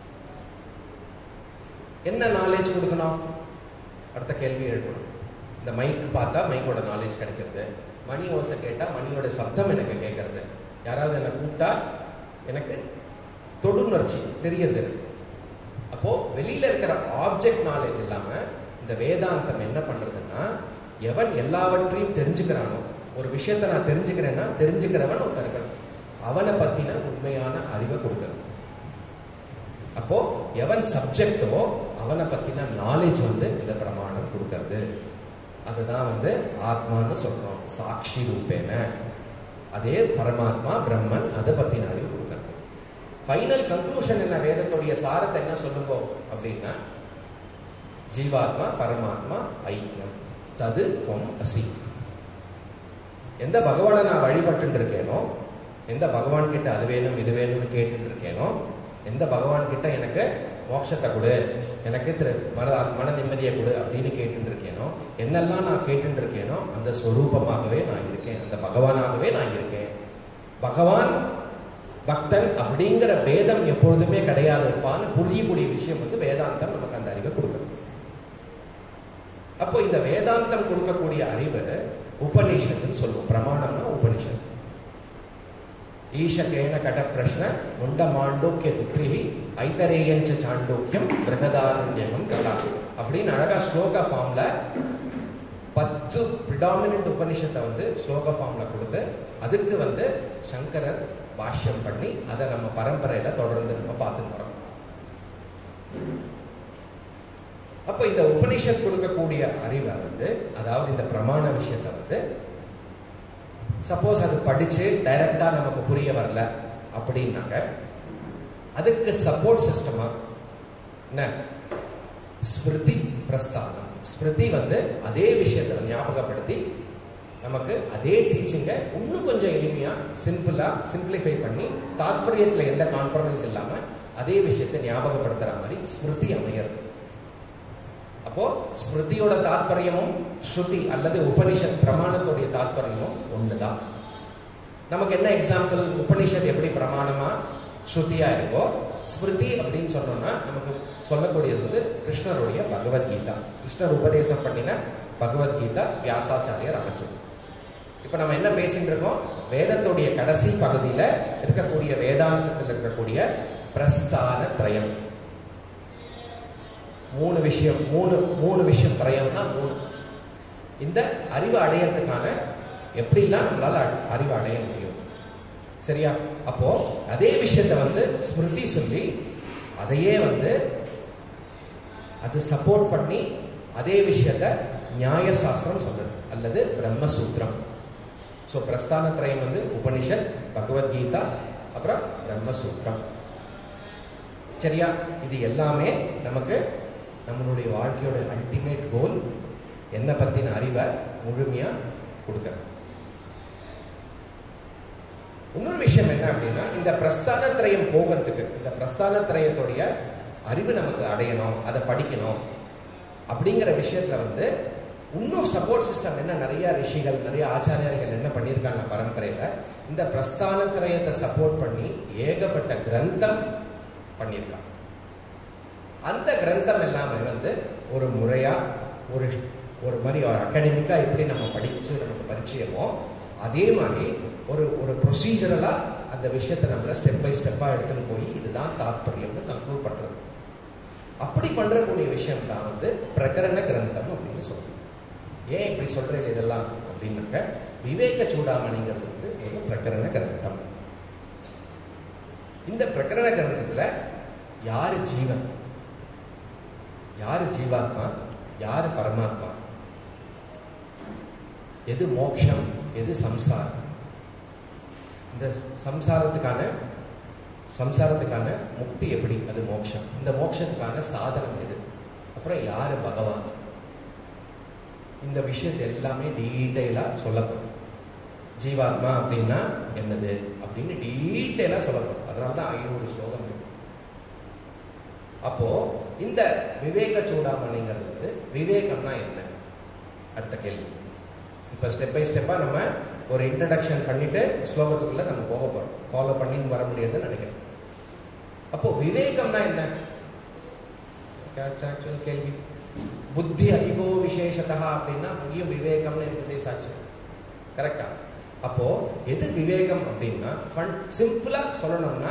என்ன நாலேஜ் கொடுக்கணும் அடுத்த கேள்வி எழுப்பணும் இந்த மைக் பார்த்தா மைக்கோட நாலேஜ் கிடைக்கிறது மணி ஓசை கேட்டால் மணியோட சப்தம் எனக்கு கேட்கறது யாராவது என்னை கூப்பிட்டா எனக்கு தொடுணர்ச்சி தெரியறது எனக்கு அப்போது வெளியில் இருக்கிற ஆப்ஜெக்ட் நாலேஜ் இல்லாமல் இந்த வேதாந்தம் என்ன பண்ணுறதுன்னா எவன் எல்லாவற்றையும் தெரிஞ்சுக்கிறானோ ஒரு விஷயத்தை நான் தெரிஞ்சுக்கிறேன்னா தெரிஞ்சுக்கிறவன் ஒருத்தன் இருக்கணும் அவனை பற்றின உண்மையான அறிவை கொடுக்கணும் அப்போ எவன் சப்ஜெக்டோ அவனை பற்றின நாலேஜ் வந்து இந்த பிரமாணம் கொடுக்கறது அதுதான் வந்து ஆத்மான்னு சொல்றோம் சாட்சி ரூபேன அதே பரமாத்மா பிரம்மன் அதை பற்றின அறிவு கொடுக்கறது ஃபைனல் கன்க்ளூஷன் என்ன வேதத்துடைய சாரத்தை என்ன சொல்லுங்க அப்படின்னா ஜீவாத்மா பரமாத்மா ஐக்கியம் தது துவம் அசி எந்த பகவானை நான் வழிபட்டு இருக்கேனோ எந்த பகவான் கிட்ட அது வேணும் இது வேணும்னு கேட்டுட்டு இருக்கேனோ எந்த பகவான் கிட்ட எனக்கு மோட்சத்தை கொடு எனக்கு திரு மன மன நிம்மதியை கொடு அப்படின்னு கேட்டுட்டு இருக்கேனோ என்னெல்லாம் நான் கேட்டுட்டு இருக்கேனோ அந்த ஸ்வரூபமாகவே நான் இருக்கேன் அந்த பகவானாகவே நான் இருக்கேன் பகவான் பக்தன் அப்படிங்கிற வேதம் எப்பொழுதுமே கிடையாதுப்பான்னு புரியக்கூடிய விஷயம் வந்து வேதாந்தம் நமக்கு அந்த அறிவை கொடுக்கணும் அப்போ இந்த வேதாந்தம் கொடுக்கக்கூடிய அறிவு உபநிஷத்துன்னு சொல்லுவோம் பிரமாணம்னா உபனிஷத் ஈஷகேன கட பிரஷ்ன முண்ட மாண்டோக்கிய திக்ரிஹி ஐத்தரேயஞ்ச சாண்டோக்கியம் பிரகதாரண்யகம் கடா அப்படின்னு அழகா ஸ்லோக ஃபார்ம்ல பத்து ப்ரிடாமினன்ட் உபனிஷத்தை வந்து ஸ்லோக ஃபார்ம்ல கொடுத்து அதுக்கு வந்து சங்கரர் பாஷ்யம் பண்ணி அதை நம்ம பரம்பரையில தொடர்ந்து நம்ம பார்த்துட்டு வரோம் அப்போ இந்த உபனிஷத் கொடுக்கக்கூடிய அறிவை வந்து அதாவது இந்த பிரமாண விஷயத்தை வந்து சப்போஸ் அது படித்து டைரக்டாக நமக்கு புரிய வரல அப்படின்னாக்க அதுக்கு சப்போர்ட் சிஸ்டமாக என்ன ஸ்மிருதி பிரஸ்தானம் ஸ்மிருதி வந்து அதே விஷயத்தை ஞாபகப்படுத்தி நமக்கு அதே டீச்சிங்கை இன்னும் கொஞ்சம் எளிமையாக சிம்பிளாக சிம்பிளிஃபை பண்ணி தாத்பரியத்தில் எந்த காம்ப்ரமைஸ் இல்லாமல் அதே விஷயத்தை ஞாபகப்படுத்துகிற மாதிரி ஸ்மிருதி அமையிறது அப்போ ஸ்மிருதியோட தாத்பரியமும் ஸ்ருதி அல்லது உபனிஷத் பிரமாணத்துடைய தாத்பரியமும் ஒண்ணுதான் நமக்கு என்ன எக்ஸாம்பிள் உபனிஷத் எப்படி பிரமாணமா ஸ்ருதியா இருக்கோ ஸ்மிருதி அப்படின்னு சொன்னோம்னா நமக்கு சொல்லக்கூடியது வந்து கிருஷ்ணருடைய பகவத்கீதா கிருஷ்ணர் உபதேசம் பண்ணின பகவத்கீதா வியாசாச்சாரியர் அமைச்சது இப்போ நம்ம என்ன பேசிட்டு இருக்கோம் வேதத்துடைய கடைசி பகுதியில் இருக்கக்கூடிய வேதாந்தத்தில் இருக்கக்கூடிய பிரஸ்தான திரயம் மூணு விஷயம் மூணு மூணு விஷயம் திரயம்னா மூணு இந்த அறிவு அடையறதுக்கான எப்படிலாம் நம்மளால அ- அறிவு அடைய முடியும் சரியா அப்போ அதே விஷயத்தை வந்து ஸ்மிருதி சொல்லி அதையே வந்து அது சப்போர்ட் பண்ணி அதே விஷயத்த நியாய சாஸ்திரம் சொல்லுது அல்லது பிரம்மசூத்திரம் ஸோ பிரஸ்தான திரயம் வந்து உபனிஷத் பகவத்கீதா அப்புறம் பிரம்மசூத்திரம் சரியா இது எல்லாமே நமக்கு நம்மளுடைய வாழ்க்கையோட அல்டிமேட் கோல் என்னை பற்றின அறிவை முழுமையாக கொடுக்கறது இன்னொரு விஷயம் என்ன அப்படின்னா இந்த பிரஸ்தான திரயம் போகிறதுக்கு இந்த பிரஸ்தான திரயத்துடைய அறிவு நமக்கு அடையணும் அதை படிக்கணும் அப்படிங்கிற விஷயத்துல வந்து இன்னும் சப்போர்ட் சிஸ்டம் என்ன நிறைய ரிஷிகள் நிறைய ஆச்சாரியர்கள் என்ன பண்ணியிருக்காங்க பரம்பரையில இந்த பிரஸ்தான திரயத்தை சப்போர்ட் பண்ணி ஏகப்பட்ட கிரந்தம் பண்ணியிருக்காங்க அந்த கிரந்தம் எல்லாமே வந்து ஒரு முறையா ஒரு ஒரு மாதிரி ஒரு அகாடமிக்கா எப்படி நம்ம படிச்சு நமக்கு பரிச்சயமோ அதே மாதிரி ஒரு ஒரு ப்ரொசீஜரலாக அந்த விஷயத்தை நம்மள ஸ்டெப் பை ஸ்டெப்பாக எடுத்துன்னு போய் இதுதான் தாத்பரியம்னு கன்க்ளூட் பண்ணுறது அப்படி பண்ணுறக்கூடிய விஷயம் தான் வந்து பிரகரண கிரந்தம் அப்படின்னு சொல்றோம் ஏன் இப்படி சொல்கிறேன் இதெல்லாம் அப்படின்னாக்க விவேக சூடாமணிங்கிறது வந்து ஒரு பிரகரண கிரந்தம் இந்த பிரகரண கிரந்தத்தில் யார் ஜீவன் யார் ஜீவாத்மா யார் பரமாத்மா எது மோக்ஷம் எது சம்சாரம் இந்த சம்சாரத்துக்கான சம்சாரத்துக்கான முக்தி எப்படி அது மோட்சம் இந்த மோட்சத்துக்கான சாதனம் எது அப்புறம் யார் பகவான் இந்த விஷயத்தை எல்லாமே டீட்டெயிலாக சொல்லப்படும் ஜீவாத்மா அப்படின்னா என்னது அப்படின்னு டீட்டெயிலாக சொல்லப்படும் அதனால தான் ஐநூறு ஸ்லோகம் இருக்கு அப்போ இந்த விவேக சூடாமணிங்கிறது வந்து விவேகம்னா என்ன அடுத்த கேள்வி இப்போ ஸ்டெப் பை ஸ்டெப்பாக நம்ம ஒரு இன்ட்ரடக்ஷன் பண்ணிட்டு ஸ்லோகத்துக்குள்ளே நம்ம போக போகிறோம் ஃபாலோ பண்ணின்னு வர முடியாதுன்னு நினைக்கிறேன் அப்போ விவேகம்னா என்ன ஆக்சுவல் கேள்வி புத்தி அதிகோ விசேஷத்தா அப்படின்னா அங்கேயும் விவேகம்னு எம்பசைஸ் ஆச்சு கரெக்டா அப்போ எது விவேகம் அப்படின்னா ஃபன் சிம்பிளா சொல்லணும்னா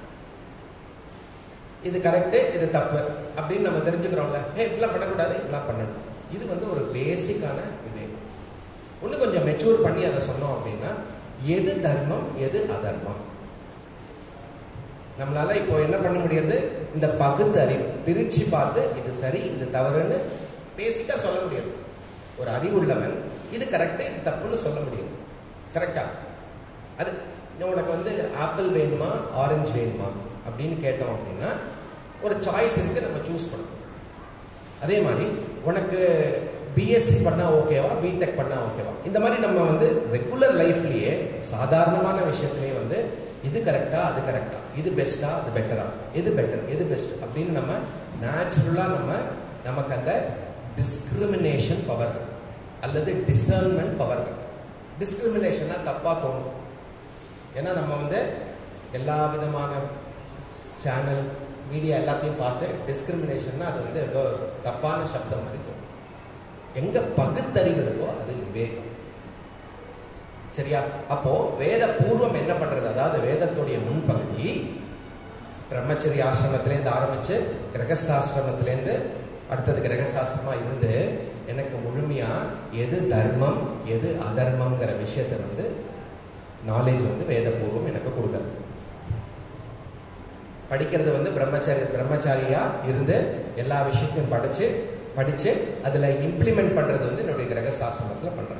இது கரெக்டு இது தப்பு அப்படின்னு நம்ம தெரிஞ்சுக்கிறோம்ல ஏ இப்படிலாம் பண்ணக்கூடாது இப்படிலாம் பண்ணணும் இது வந்து ஒரு பேசிக்கான விவேகம் இன்னும் கொஞ்சம் மெச்சூர் பண்ணி அதை சொன்னோம் அப்படின்னா எது தர்மம் எது அதர்மம் நம்மளால இப்போ என்ன பண்ண முடியாது இந்த பகுத்து அறிவு பிரிச்சு பார்த்து இது சரி இது தவறுன்னு பேசிக்கா சொல்ல முடியாது ஒரு அறிவுள்ளவன் இது கரெக்டு இது தப்புன்னு சொல்ல முடியும் கரெக்டா அது உனக்கு வந்து ஆப்பிள் வேணுமா ஆரஞ்சு வேணுமா அப்படின்னு கேட்டோம் அப்படின்னா ஒரு சாய்ஸ் இருக்கு நம்ம சூஸ் பண்ணணும் அதே மாதிரி உனக்கு பிஎஸ்சி பண்ணால் ஓகேவா பிடெக் பண்ணால் ஓகேவா இந்த மாதிரி நம்ம வந்து ரெகுலர் லைஃப்லேயே சாதாரணமான விஷயத்துலேயே வந்து இது கரெக்டா அது கரெக்டா இது பெஸ்ட்டா அது பெட்டரா எது பெட்டர் எது பெஸ்ட் அப்படின்னு நம்ம நேச்சுரலாக நம்ம நமக்கு அந்த டிஸ்கிரிமினேஷன் பவர் இருக்கு அல்லது டிசர்ன்மெண்ட் பவர் இருக்கு டிஸ்கிரிமினேஷன்னா தப்பாக தோணும் ஏன்னா நம்ம வந்து எல்லா விதமான சேனல் மீடியா எல்லாத்தையும் பார்த்து டிஸ்கிரிமினேஷன்னா அது வந்து ஏதோ தப்பான சப்தம் மாதிரி தோணும் எங்க பகுத்தறிவு இருக்கோ அது விவேகம் சரியா அப்போ வேத பூர்வம் என்ன பண்றது அதாவது வேதத்துடைய முன்பகுதி பிரம்மச்சரி ஆசிரமத்திலேருந்து ஆரம்பிச்சு கிரகஸ்தாசிரமத்திலேருந்து அடுத்தது கிரகசாஸ்திரமா இருந்து எனக்கு முழுமையா எது தர்மம் எது அதர்மம்ங்கிற விஷயத்தை வந்து நாலேஜ் வந்து வேதபூர்வம் எனக்கு கொடுக்குறது படிக்கிறது வந்து பிரம்மச்சாரி பிரம்மச்சாரியா இருந்து எல்லா விஷயத்தையும் படிச்சு படிச்சு அதுல இம்ப்ளிமெண்ட் பண்றது வந்து என்னுடைய கிரகசாசிரமத்துல பண்றேன்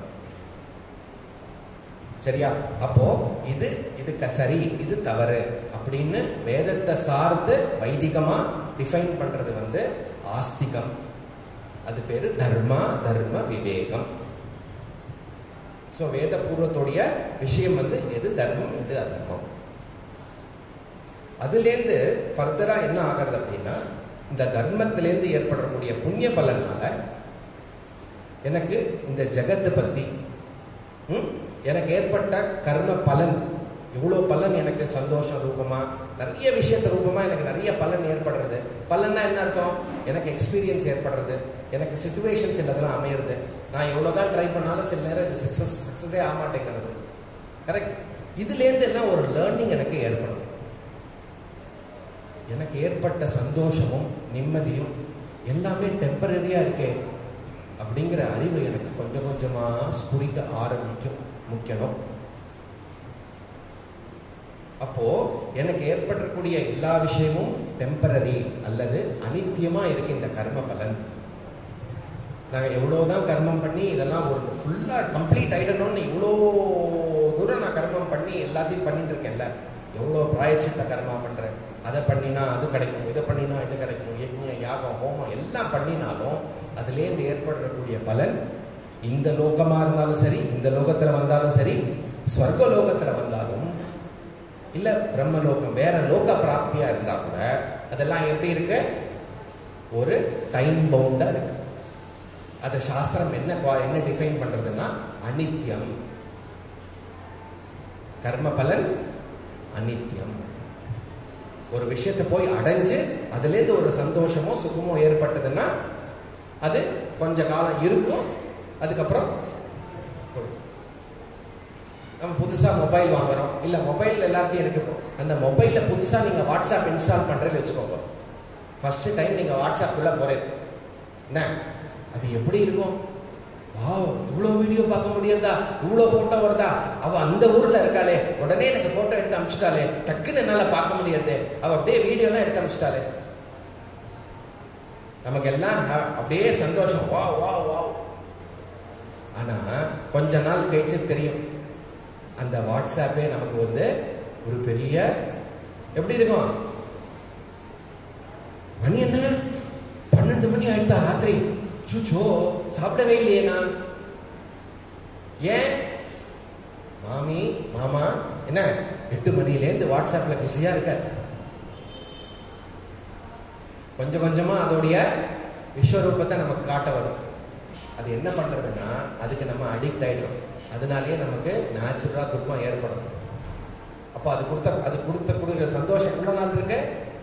சரியா அப்போ இது இது க சரி இது தவறு அப்படின்னு வேதத்தை சார்ந்து வைதிகமா டிஃபைன் பண்றது வந்து ஆஸ்திகம் அது பேரு தர்மா தர்ம விவேகம் ஸோ வேத பூர்வத்துடைய விஷயம் வந்து எது தர்மம் எது அதர்மம் அதுலேருந்து ஃபர்தரா என்ன ஆகிறது அப்படின்னா இந்த தர்மத்திலேருந்து ஏற்படக்கூடிய புண்ணிய பலனால எனக்கு இந்த ஜெகத்தை பத்தி ம், எனக்கு ஏற்பட்ட கர்ம பலன் இவ்வளோ பலன் எனக்கு சந்தோஷம் ரூபமா நிறைய விஷயத்த ரூபமா எனக்கு நிறைய பலன் ஏற்படுறது பலன்னா என்ன அர்த்தம் எனக்கு எக்ஸ்பீரியன்ஸ் ஏற்படுறது எனக்கு சுச்சுவேஷன்ஸ் இதெல்லாம் அமையிறது நான் எவ்வளோதான் ட்ரை பண்ணாலும் சில நேரம் இது சக்ஸஸ் சக்ஸஸே ஆக மாட்டேங்கிறது கரெக்ட் இதுலேருந்து எல்லாம் ஒரு லேர்னிங் எனக்கு ஏற்படும் எனக்கு ஏற்பட்ட சந்தோஷமும் நிம்மதியும் எல்லாமே டெம்பரரியாக இருக்கே அப்படிங்கிற அறிவு எனக்கு கொஞ்சம் கொஞ்சமாக ஸ்புரிக்க ஆரம்பிக்கும் முக்கியம் அப்போ எனக்கு ஏற்படக்கூடிய எல்லா விஷயமும் டெம்பரரி அல்லது அனித்தியமா இருக்கு இந்த கர்ம பலன் நாங்கள் எவ்வளோதான் கர்மம் பண்ணி இதெல்லாம் ஒரு ஃபுல்லாக கம்ப்ளீட் ஆகிடணும்னு இவ்வளோ தூரம் நான் கர்மம் பண்ணி எல்லாத்தையும் பண்ணிட்டு இருக்கேன்ல எவ்வளோ பிராயச்சித்த கர்மா பண்ணுறேன் அதை பண்ணினா அது கிடைக்கும் இதை பண்ணினா இது கிடைக்கும் யஜ்ஞம் யாகம் ஹோமம் எல்லாம் பண்ணினாலும் அதுலேருந்து ஏற்படக்கூடிய பலன் இந்த லோகமாக இருந்தாலும் சரி இந்த லோகத்தில் வந்தாலும் சரி ஸ்வர்க லோகத்தில் வந்தாலும் இல்லை பிரம்மலோகம் வேற லோக பிராப்தியாக இருந்தால் கூட அதெல்லாம் எப்படி இருக்கு ஒரு டைம் பவுண்டாக இருக்கு அதை சாஸ்திரம் என்ன qua- என்ன டிஃபைன் பண்றதுன்னா அனித்யம் கர்ம பலன் அனித்யம் ஒரு விஷயத்தை போய் அடைஞ்சு அதுலேருந்து ஒரு சந்தோஷமோ சுகமோ ஏற்பட்டதுன்னா அது கொஞ்ச காலம் இருக்கும் அதுக்கப்புறம் போயிடும். நம்ம புதுசாக மொபைல் வாங்குறோம் இல்லை மொபைல் எல்லாத்தையும் இருக்கு இப்போ அந்த மொபைலில் புதுசாக நீங்கள் வாட்ஸ்அப் இன்ஸ்டால் பண்ணுறேன்னு வச்சுக்கோங்க ஃபஸ்ட்டு டைம் நீங்கள் வாட்ஸ்அப்புள்ளே போகிறேன் என்ன அது எப்படி இருக்கும் வாவ் இவ்வளோ வீடியோ பார்க்க முடியறதா இவ்வளோ ஃபோட்டோ வருதா அவள் அந்த ஊரில் இருக்காளே உடனே எனக்கு ஃபோட்டோ எடுத்து அனுப்பிச்சிட்டாளே டக்குன்னு என்னால் பார்க்க முடியறதே அவள் அப்படியே வீடியோலாம் எடுத்து அனுப்பிச்சிட்டாளே நமக்கு எல்லாம் அ- அப்படியே சந்தோஷம் வா வா வா ஆனால் கொஞ்ச நாள் கழிச்சு தெரியும் அந்த வாட்ஸ்அப்பே நமக்கு வந்து ஒரு பெரிய எப்படி இருக்கும் மணி என்ன பன்னெண்டு மணி ஆயிடுதா ராத்திரி சுச்சோ சாப்பிடவே இல்லையே நான் ஏன் மாமி மாமா என்ன எட்டு மணிலேருந்து வாட்ஸ்அப்பில் பிஸியாக இருக்க கொஞ்சம் கொஞ்சமாக அதோடைய விஸ்வரூபத்தை நமக்கு காட்ட வரும் அது என்ன பண்ணுறதுன்னா அதுக்கு நம்ம அடிக்ட் ஆகிடும் அதனாலேயே நமக்கு நேச்சுரலாக துக்கம் ஏற்படும் அப்போ அது கொடுத்த அது கொடுத்த கொடுக்குற சந்தோஷம் எவ்வளோ நாள் இருக்கு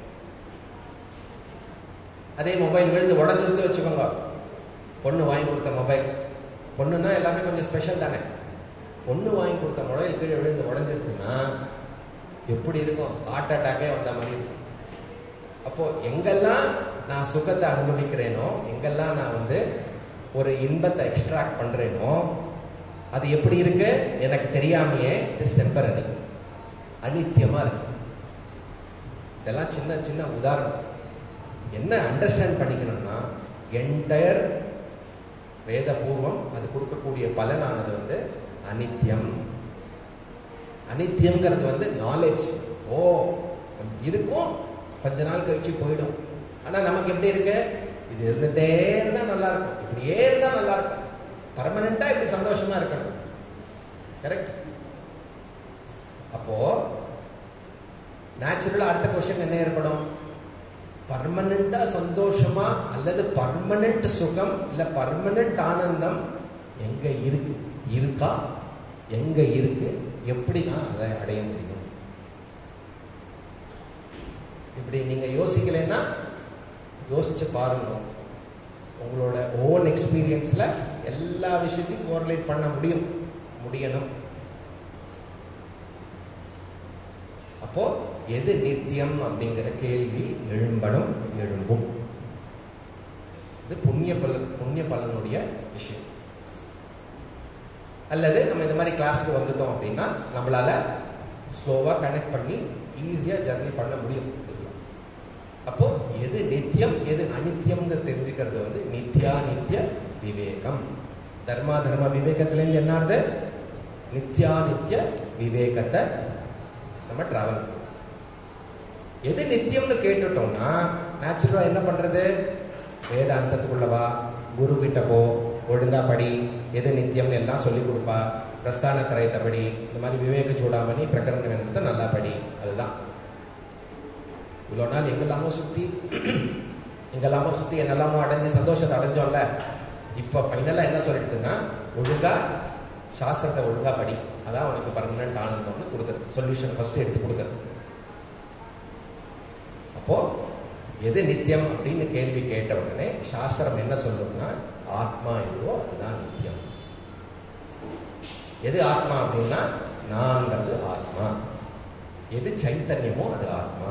அதே மொபைல் விழுந்து உடஞ்சிருந்து வச்சுக்கோங்க பொண்ணு வாங்கி கொடுத்த மொபைல் பொண்ணுன்னா எல்லாமே கொஞ்சம் ஸ்பெஷல் தானே பொண்ணு வாங்கி கொடுத்த மொபைல் கீழே விழுந்து உடஞ்சிருக்குன்னா எப்படி இருக்கும் ஹார்ட் அட்டாக்கே வந்த மாதிரி இருக்கும் அப்போ எங்கெல்லாம் நான் சுகத்தை அனுபவிக்கிறேனோ எங்கெல்லாம் நான் வந்து ஒரு இன்பத்தை எக்ஸ்ட்ராக்ட் பண்றேனோ அது எப்படி இருக்கு எனக்கு தெரியாமையே இட் இஸ் டெம்பரரி அனித்தியமா இருக்கு இதெல்லாம் சின்ன சின்ன உதாரணம் என்ன அண்டர்ஸ்டாண்ட் பண்ணிக்கணும்னா என்டையர் வேத பூர்வம் அது கொடுக்கக்கூடிய பலனானது வந்து அனித்தியம் அனித்தியம்ங்கிறது வந்து நாலேஜ் ஓ இருக்கும் கொஞ்ச நாள் கழிச்சு போயிடும் ஆனால் நமக்கு எப்படி இருக்கு இது இருந்துட்டே இருந்தால் நல்லா இருக்கும் இப்படியே இருந்தால் நல்லா இருக்கும் பர்மனெண்ட்டாக இப்படி சந்தோஷமா இருக்கணும் கரெக்ட் அப்போ நேச்சுரலாக அடுத்த கொஸ்டின் என்ன ஏற்படும் பர்மனெண்ட்டாக சந்தோஷமா அல்லது பர்மனெண்ட் சுகம் இல்லை பர்மனெண்ட் ஆனந்தம் எங்க இருக்கு இருக்கா எங்க இருக்கு எப்படி நான் அதை அடைய முடியும் இப்படி நீங்க யோசிக்கலைன்னா யோசிச்சு பாருங்க உங்களோட ஓன் எக்ஸ்பீரியன்ஸ்ல எல்லா விஷயத்தையும் கோரிலேட் பண்ண முடியும் முடியணும் அப்போ எது நித்தியம் அப்படிங்கிற கேள்வி எழும்பணும் எழும்பும் இது புண்ணிய பலன் புண்ணிய பலனுடைய விஷயம் அல்லது நம்ம இந்த மாதிரி கிளாஸ்க்கு வந்துட்டோம் அப்படின்னா நம்மளால ஸ்லோவாக கனெக்ட் பண்ணி ஈஸியாக ஜர்னி பண்ண முடியும் இதுல. அப்போ எது நித்தியம் எது அனித்தியம்னு தெரிஞ்சுக்கிறது வந்து நித்யா நித்திய விவேகம் தர்மா தர்ம விவேகத்துலேருந்து என்ன ஆகுது நித்யா நித்திய விவேகத்தை நம்ம டிராவல் எது நித்தியம்னு கேட்டுட்டோம்னா நேச்சுரலாக என்ன பண்ணுறது வேதாந்தத்துக்குள்ள வா குரு கிட்ட போ ஒழுங்கா படி எது நித்தியம்னு எல்லாம் சொல்லி கொடுப்பா பிரஸ்தான திரையத்தை படி இந்த மாதிரி விவேக சூடாமணி பிரகரண வேந்தத்தை நல்லா படி அதுதான் இவ்வளோ நாள் எங்கெல்லாமோ சுற்றி எங்கெல்லாமோ சுற்றி என்னெல்லாமோ அடைஞ்சு சந்தோஷத்தை அடைஞ்சோம்ல இப்போ ஃபைனலாக என்ன சொல்லிட்டுன்னா ஒழுங்கா சாஸ்திரத்தை ஒழுங்கா படி அதான் உனக்கு பர்மனன்ட் ஆனந்தம்னு கொடுக்குறது சொல்யூஷன் ஃபர்ஸ்ட் எடுத்து கொடுக்குறது அப்போ எது நித்தியம் அப்படின்னு கேள்வி கேட்ட உடனே சாஸ்திரம் என்ன சொல்லும்னா ஆத்மா எதுவோ அதுதான் நித்தியம் எது ஆத்மா அப்படின்னா நான்கிறது ஆத்மா எது சைத்தன்யமோ அது ஆத்மா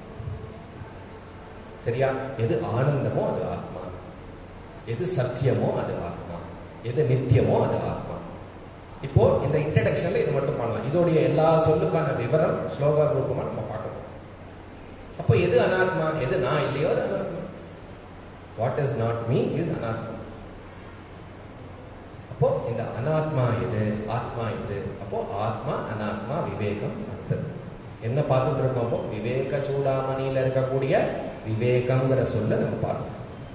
சரியா எது ஆனந்தமோ அது ஆத்மா எது சத்தியமோ அது ஆத்மா எது நித்தியமோ அது ஆத்மா இப்போ இந்த இன்ட்ரடக்ஷன்ல இது மட்டும் பண்ணலாம் இதோடைய எல்லா சொல்லுக்கான விவரம் ஸ்லோகா ரூபமா நம்ம பார்க்கணும் அப்போ எது அனாத்மா எது நான் இல்லையோ அது அனாத்மா what is not me is அனாத்மா அப்போ இந்த அனாத்மா எது ஆத்மா எது அப்போ ஆத்மா அனாத்மா விவேகம் அர்த்தம் என்ன பார்த்துட்டு இருக்கோம் அப்போ விவேக சூடாமணியில இருக்கக்கூடிய விவேகம்ங்கிற சொல்ல நம்ம பார்க்கணும்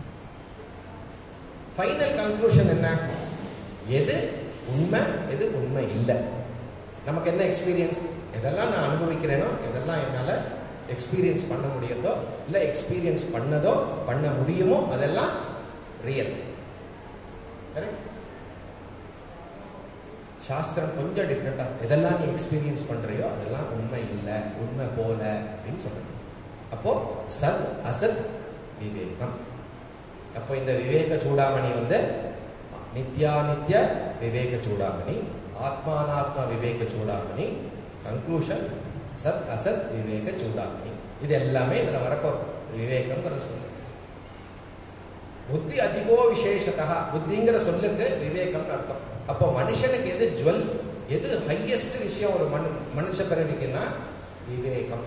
ஃபைனல் கன்க்ளூஷன் என்ன எது உண்மை எது உண்மை இல்லை நமக்கு என்ன எக்ஸ்பீரியன்ஸ் எதெல்லாம் நான் அனுபவிக்கிறேனோ எதெல்லாம் என்னால் எக்ஸ்பீரியன்ஸ் பண்ண முடியுதோ இல்லை எக்ஸ்பீரியன்ஸ் பண்ணதோ பண்ண முடியுமோ அதெல்லாம் ரியல் கரெக்ட் சாஸ்திரம் கொஞ்சம் டிஃப்ரெண்டாக எதெல்லாம் நீ எக்ஸ்பீரியன்ஸ் பண்ணுறியோ அதெல்லாம் உண்மை இல்லை உண்மை போல அப்படின்னு சொல்கிறேன் அப்போ சத் அசத் விவேகம் அப்போ இந்த விவேக சூடாமணி வந்து நித்யானித்ய விவேக சூடாமணி ஆத்மானாத்ம விவேக சூடாமணி கன்க்ளூஷன் சத் அசத் விவேக சூடாமணி இது எல்லாமே இதில் வரப்போகிறது விவேகம்ங்கிற சொல்லு புத்தி அதிகோ விசேஷத்தா புத்திங்கிற சொல்லுக்கு விவேகம்னு அர்த்தம் அப்போ மனுஷனுக்கு எது ஜுவல் எது ஹையஸ்ட் விஷயம் ஒரு மனு மனுஷ பிறவிக்குன்னா விவேகம்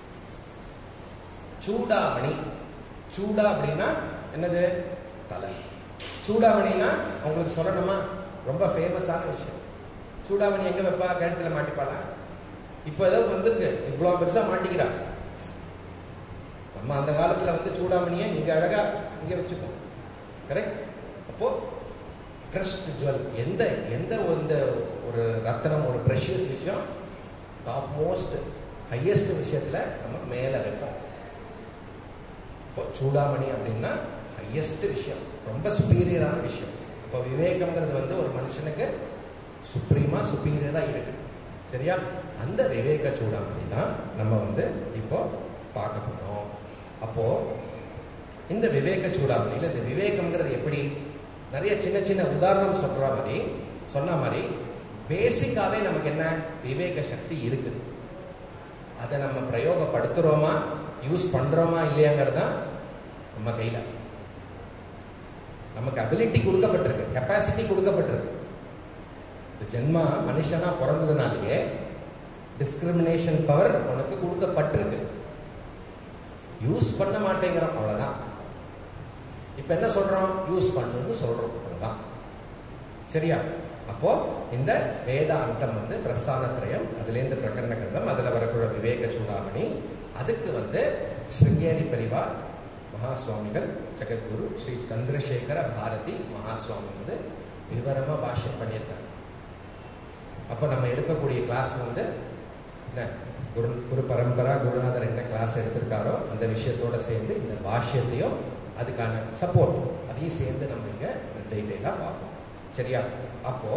சூடாமணி சூடா அப்படின்னா என்னது தலை சூடாமணினா உங்களுக்கு சொல்லணுமா ரொம்ப ஃபேமஸான விஷயம் சூடாமணி எங்கே வைப்பா கழுத்தில் மாட்டிப்பாளா இப்போ ஏதோ வந்திருக்கு இவ்வளோ பெருசாக மாட்டிக்கிறா நம்ம அந்த காலத்தில் வந்து சூடாமணியை இங்கே அழகாக இங்கே வச்சுப்போம் கரெக்ட் அப்போது ட்ரஸ்ட் ஜுவல் எந்த எந்த இந்த ஒரு ரத்தனம் ஒரு ப்ரெஷியஸ் விஷயம் டாப் மோஸ்ட் ஹையஸ்ட் விஷயத்தில் நம்ம மேலே வைப்போம் இப்போ சூடாமணி அப்படின்னா ஹையஸ்ட் விஷயம் ரொம்ப சுப்பீரியரான விஷயம் இப்போ விவேகம்ங்கிறது வந்து ஒரு மனுஷனுக்கு சுப்ரீமா சுப்பீரியராக இருக்கு சரியா அந்த விவேக சூடாமணி தான் நம்ம வந்து இப்போ பார்க்க போகிறோம் அப்போது இந்த விவேக சூடாமணியில் இந்த விவேகம்ங்கிறது எப்படி நிறைய சின்ன சின்ன உதாரணம் சொல்கிற மாதிரி சொன்ன மாதிரி பேசிக்காகவே நமக்கு என்ன விவேக சக்தி இருக்குது அதை நம்ம பிரயோகப்படுத்துகிறோமா யூஸ் பண்ணுறோமா இல்லையாங்கிறது தான் நம்ம கையில் நமக்கு அபிலிட்டி கொடுக்கப்பட்டிருக்கு கெப்பாசிட்டி கொடுக்கப்பட்டிருக்கு இந்த ஜென்மா மனுஷனா பிறந்ததுனாலேயே டிஸ்கிரிமினேஷன் பவர் உனக்கு கொடுக்கப்பட்டிருக்கு யூஸ் பண்ண மாட்டேங்கிறோம் அவ்வளோதான் இப்போ என்ன சொல்கிறோம் யூஸ் பண்ணுன்னு சொல்கிறோம் அவ்வளோதான் சரியா அப்போ இந்த வேதாந்தம் வந்து பிரஸ்தானத்திரயம் அதுலேருந்து பிரகரண கண்டம் அதில் வரக்கூடிய விவேக சூடாமணி அதுக்கு வந்து ஸ்ருங்கேரி பெரிவார் மகாசுவாமிகள் ஜெகத்குரு ஸ்ரீ சந்திரசேகர பாரதி மகாசுவாமி வந்து விவரமாக பாஷ்யம் பண்ணியிருக்காங்க அப்போ நம்ம எடுக்கக்கூடிய கிளாஸ் வந்து என்ன குரு குரு பரம்பரா குருநாதர் என்ன கிளாஸ் எடுத்திருக்காரோ அந்த விஷயத்தோட சேர்ந்து இந்த பாஷ்யத்தையும் அதுக்கான சப்போர்ட் அதையும் சேர்ந்து நம்ம இங்கே டீட்டெயிலாக பார்ப்போம் சரியா அப்போ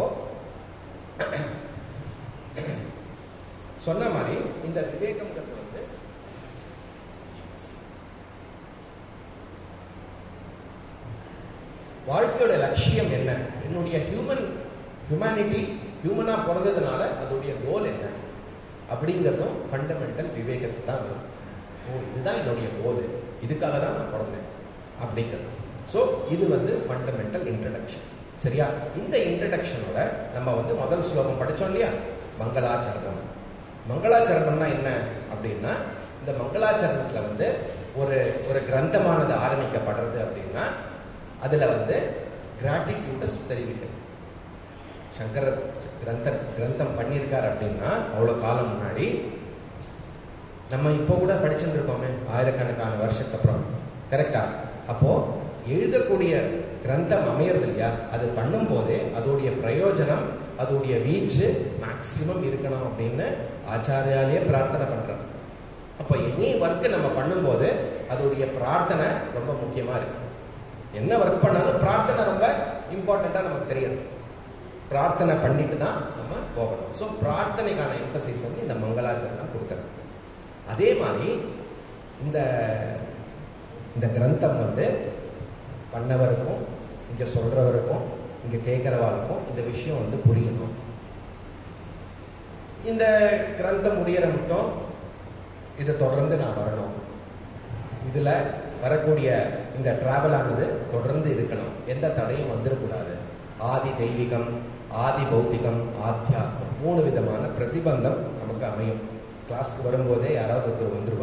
சொன்ன மாதிரி இந்த விவேகம்ங்கிறது வந்து வாழ்க்கையோட லட்சியம் என்ன என்னுடைய ஹியூமன் ஹியூமனிட்டி ஹியூமனாக பிறந்ததுனால அதோடைய கோல் என்ன அப்படிங்கிறதும் ஃபண்டமெண்டல் விவேகத்தை தான் வரும் ஓ இதுதான் என்னுடைய கோல் இதுக்காக தான் நான் பிறந்தேன் அப்படிங்கிறது ஸோ இது வந்து ஃபண்டமெண்டல் இன்ட்ரடக்ஷன் சரியா இந்த இன்ட்ரடக்ஷனோட நம்ம வந்து முதல் ஸ்லோகம் படித்தோம் இல்லையா மங்களாச்சரணம் மங்களாச்சரணம்னா என்ன அப்படின்னா இந்த மங்களாச்சரணத்தில் வந்து ஒரு ஒரு கிரந்தமானது ஆரம்பிக்கப்படுறது அப்படின்னா அதில் வந்து கிராட்டிடியூட்டை தெரிவிக்கிறது சங்கரர் கிரந்த கிரந்தம் பண்ணியிருக்கார் அப்படின்னா அவ்வளோ காலம் முன்னாடி நம்ம இப்போ கூட படிச்சுட்டு இருக்கோமே ஆயிரக்கணக்கான வருஷத்துக்கு அப்புறம் கரெக்டா அப்போது எழுதக்கூடிய கிரந்தம் அமையிறது இல்லையா அது பண்ணும்போதே அதோடைய பிரயோஜனம் அதோடைய வீச்சு மேக்சிமம் இருக்கணும் அப்படின்னு ஆச்சாரியாலேயே பிரார்த்தனை பண்ணுறோம் அப்போ எனி ஒர்க்கு நம்ம பண்ணும்போது அதோடைய பிரார்த்தனை ரொம்ப முக்கியமாக இருக்கு என்ன ஒர்க் பண்ணாலும் பிரார்த்தனை ரொம்ப இம்பார்ட்டண்ட்டாக நமக்கு தெரியணும் பிரார்த்தனை பண்ணிட்டு தான் நம்ம போகணும் ஸோ பிரார்த்தனைக்கான எம்பசைஸ் வந்து இந்த மங்களாச்சரணம் கொடுக்குறது அதே மாதிரி இந்த இந்த கிரந்தம் வந்து பண்ணவருக்கும் இங்கே சொல்கிறவருக்கும் இங்கே கேட்குறவாளுக்கும் இந்த விஷயம் வந்து புரியணும் இந்த கிரந்தம் முடிகிற மட்டும் இதை தொடர்ந்து நான் வரணும் இதில் வரக்கூடிய இந்த ட்ராவல் ஆனது தொடர்ந்து இருக்கணும் எந்த தடையும் வந்துடக்கூடாது ஆதி தெய்வீகம் ஆதி பௌத்திகம் ஆத்தியாத்மம் மூணு விதமான பிரதிபந்தம் நமக்கு அமையும் கிளாஸ்க்கு வரும்போதே யாராவது ஒருத்தர் வந்துருவா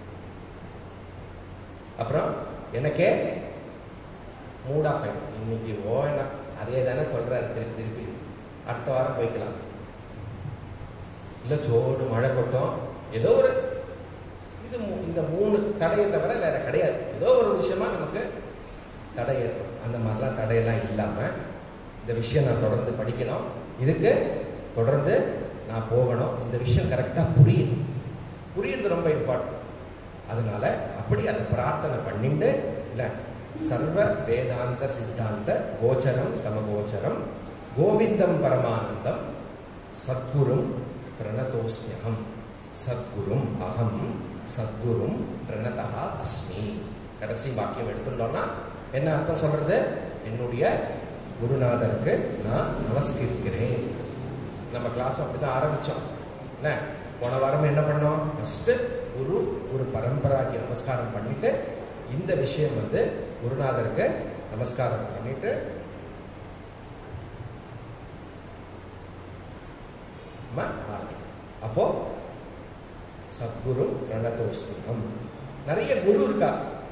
அப்புறம் எனக்கே மூட் ஆஃப் ஆகிடும் இன்னைக்கு ஓனா அதே தானே சொல்கிறாரு திருப்பி திருப்பி அடுத்த வாரம் போய்க்கலாம் இல்லை சோடு மழை கொட்டும் ஏதோ ஒரு இது இந்த மூணு தடையை தவிர வேற கிடையாது ஏதோ ஒரு விஷயமா நமக்கு தடை ஏற்படும் அந்த மாதிரிலாம் தடையெல்லாம் இல்லாமல் இந்த விஷயம் நான் தொடர்ந்து படிக்கணும் இதுக்கு தொடர்ந்து நான் போகணும் இந்த விஷயம் கரெக்டாக புரியணும் புரியுறது ரொம்ப இம்பார்ட்டன்ட் அதனால அப்படி அதை பிரார்த்தனை பண்ணிட்டு இல்லை சர்வ வேதாந்த சித்தாந்த கோச்சரம் தம கோச்சரம் கோவிந்தம் பரமானந்தம் சத்குரும் பிரணதோஸ்மியகம் சத்குரும் அகம் சத்குரும் பிரணதா அஸ்மி கடைசி வாக்கியம் எடுத்துட்டோம்னா என்ன அர்த்தம் சொல்றது என்னுடைய குருநாதருக்கு நான் நமஸ்கரிக்கிறேன் நம்ம கிளாஸ் அப்படி தான் ஆரம்பித்தோம் என்ன போன வாரம் என்ன பண்ணோம் ஃபஸ்ட்டு குரு ஒரு பரம்பராக்கு நமஸ்காரம் பண்ணிட்டு இந்த விஷயம் வந்து குருநாதருக்கு நமஸ்காரம் பண்ணிட்டு நம்ம ஆரம்பிக்கிறோம் அப்போ சத்குரு பிரணதோஸ்மிகம் நிறைய குரு இருக்கா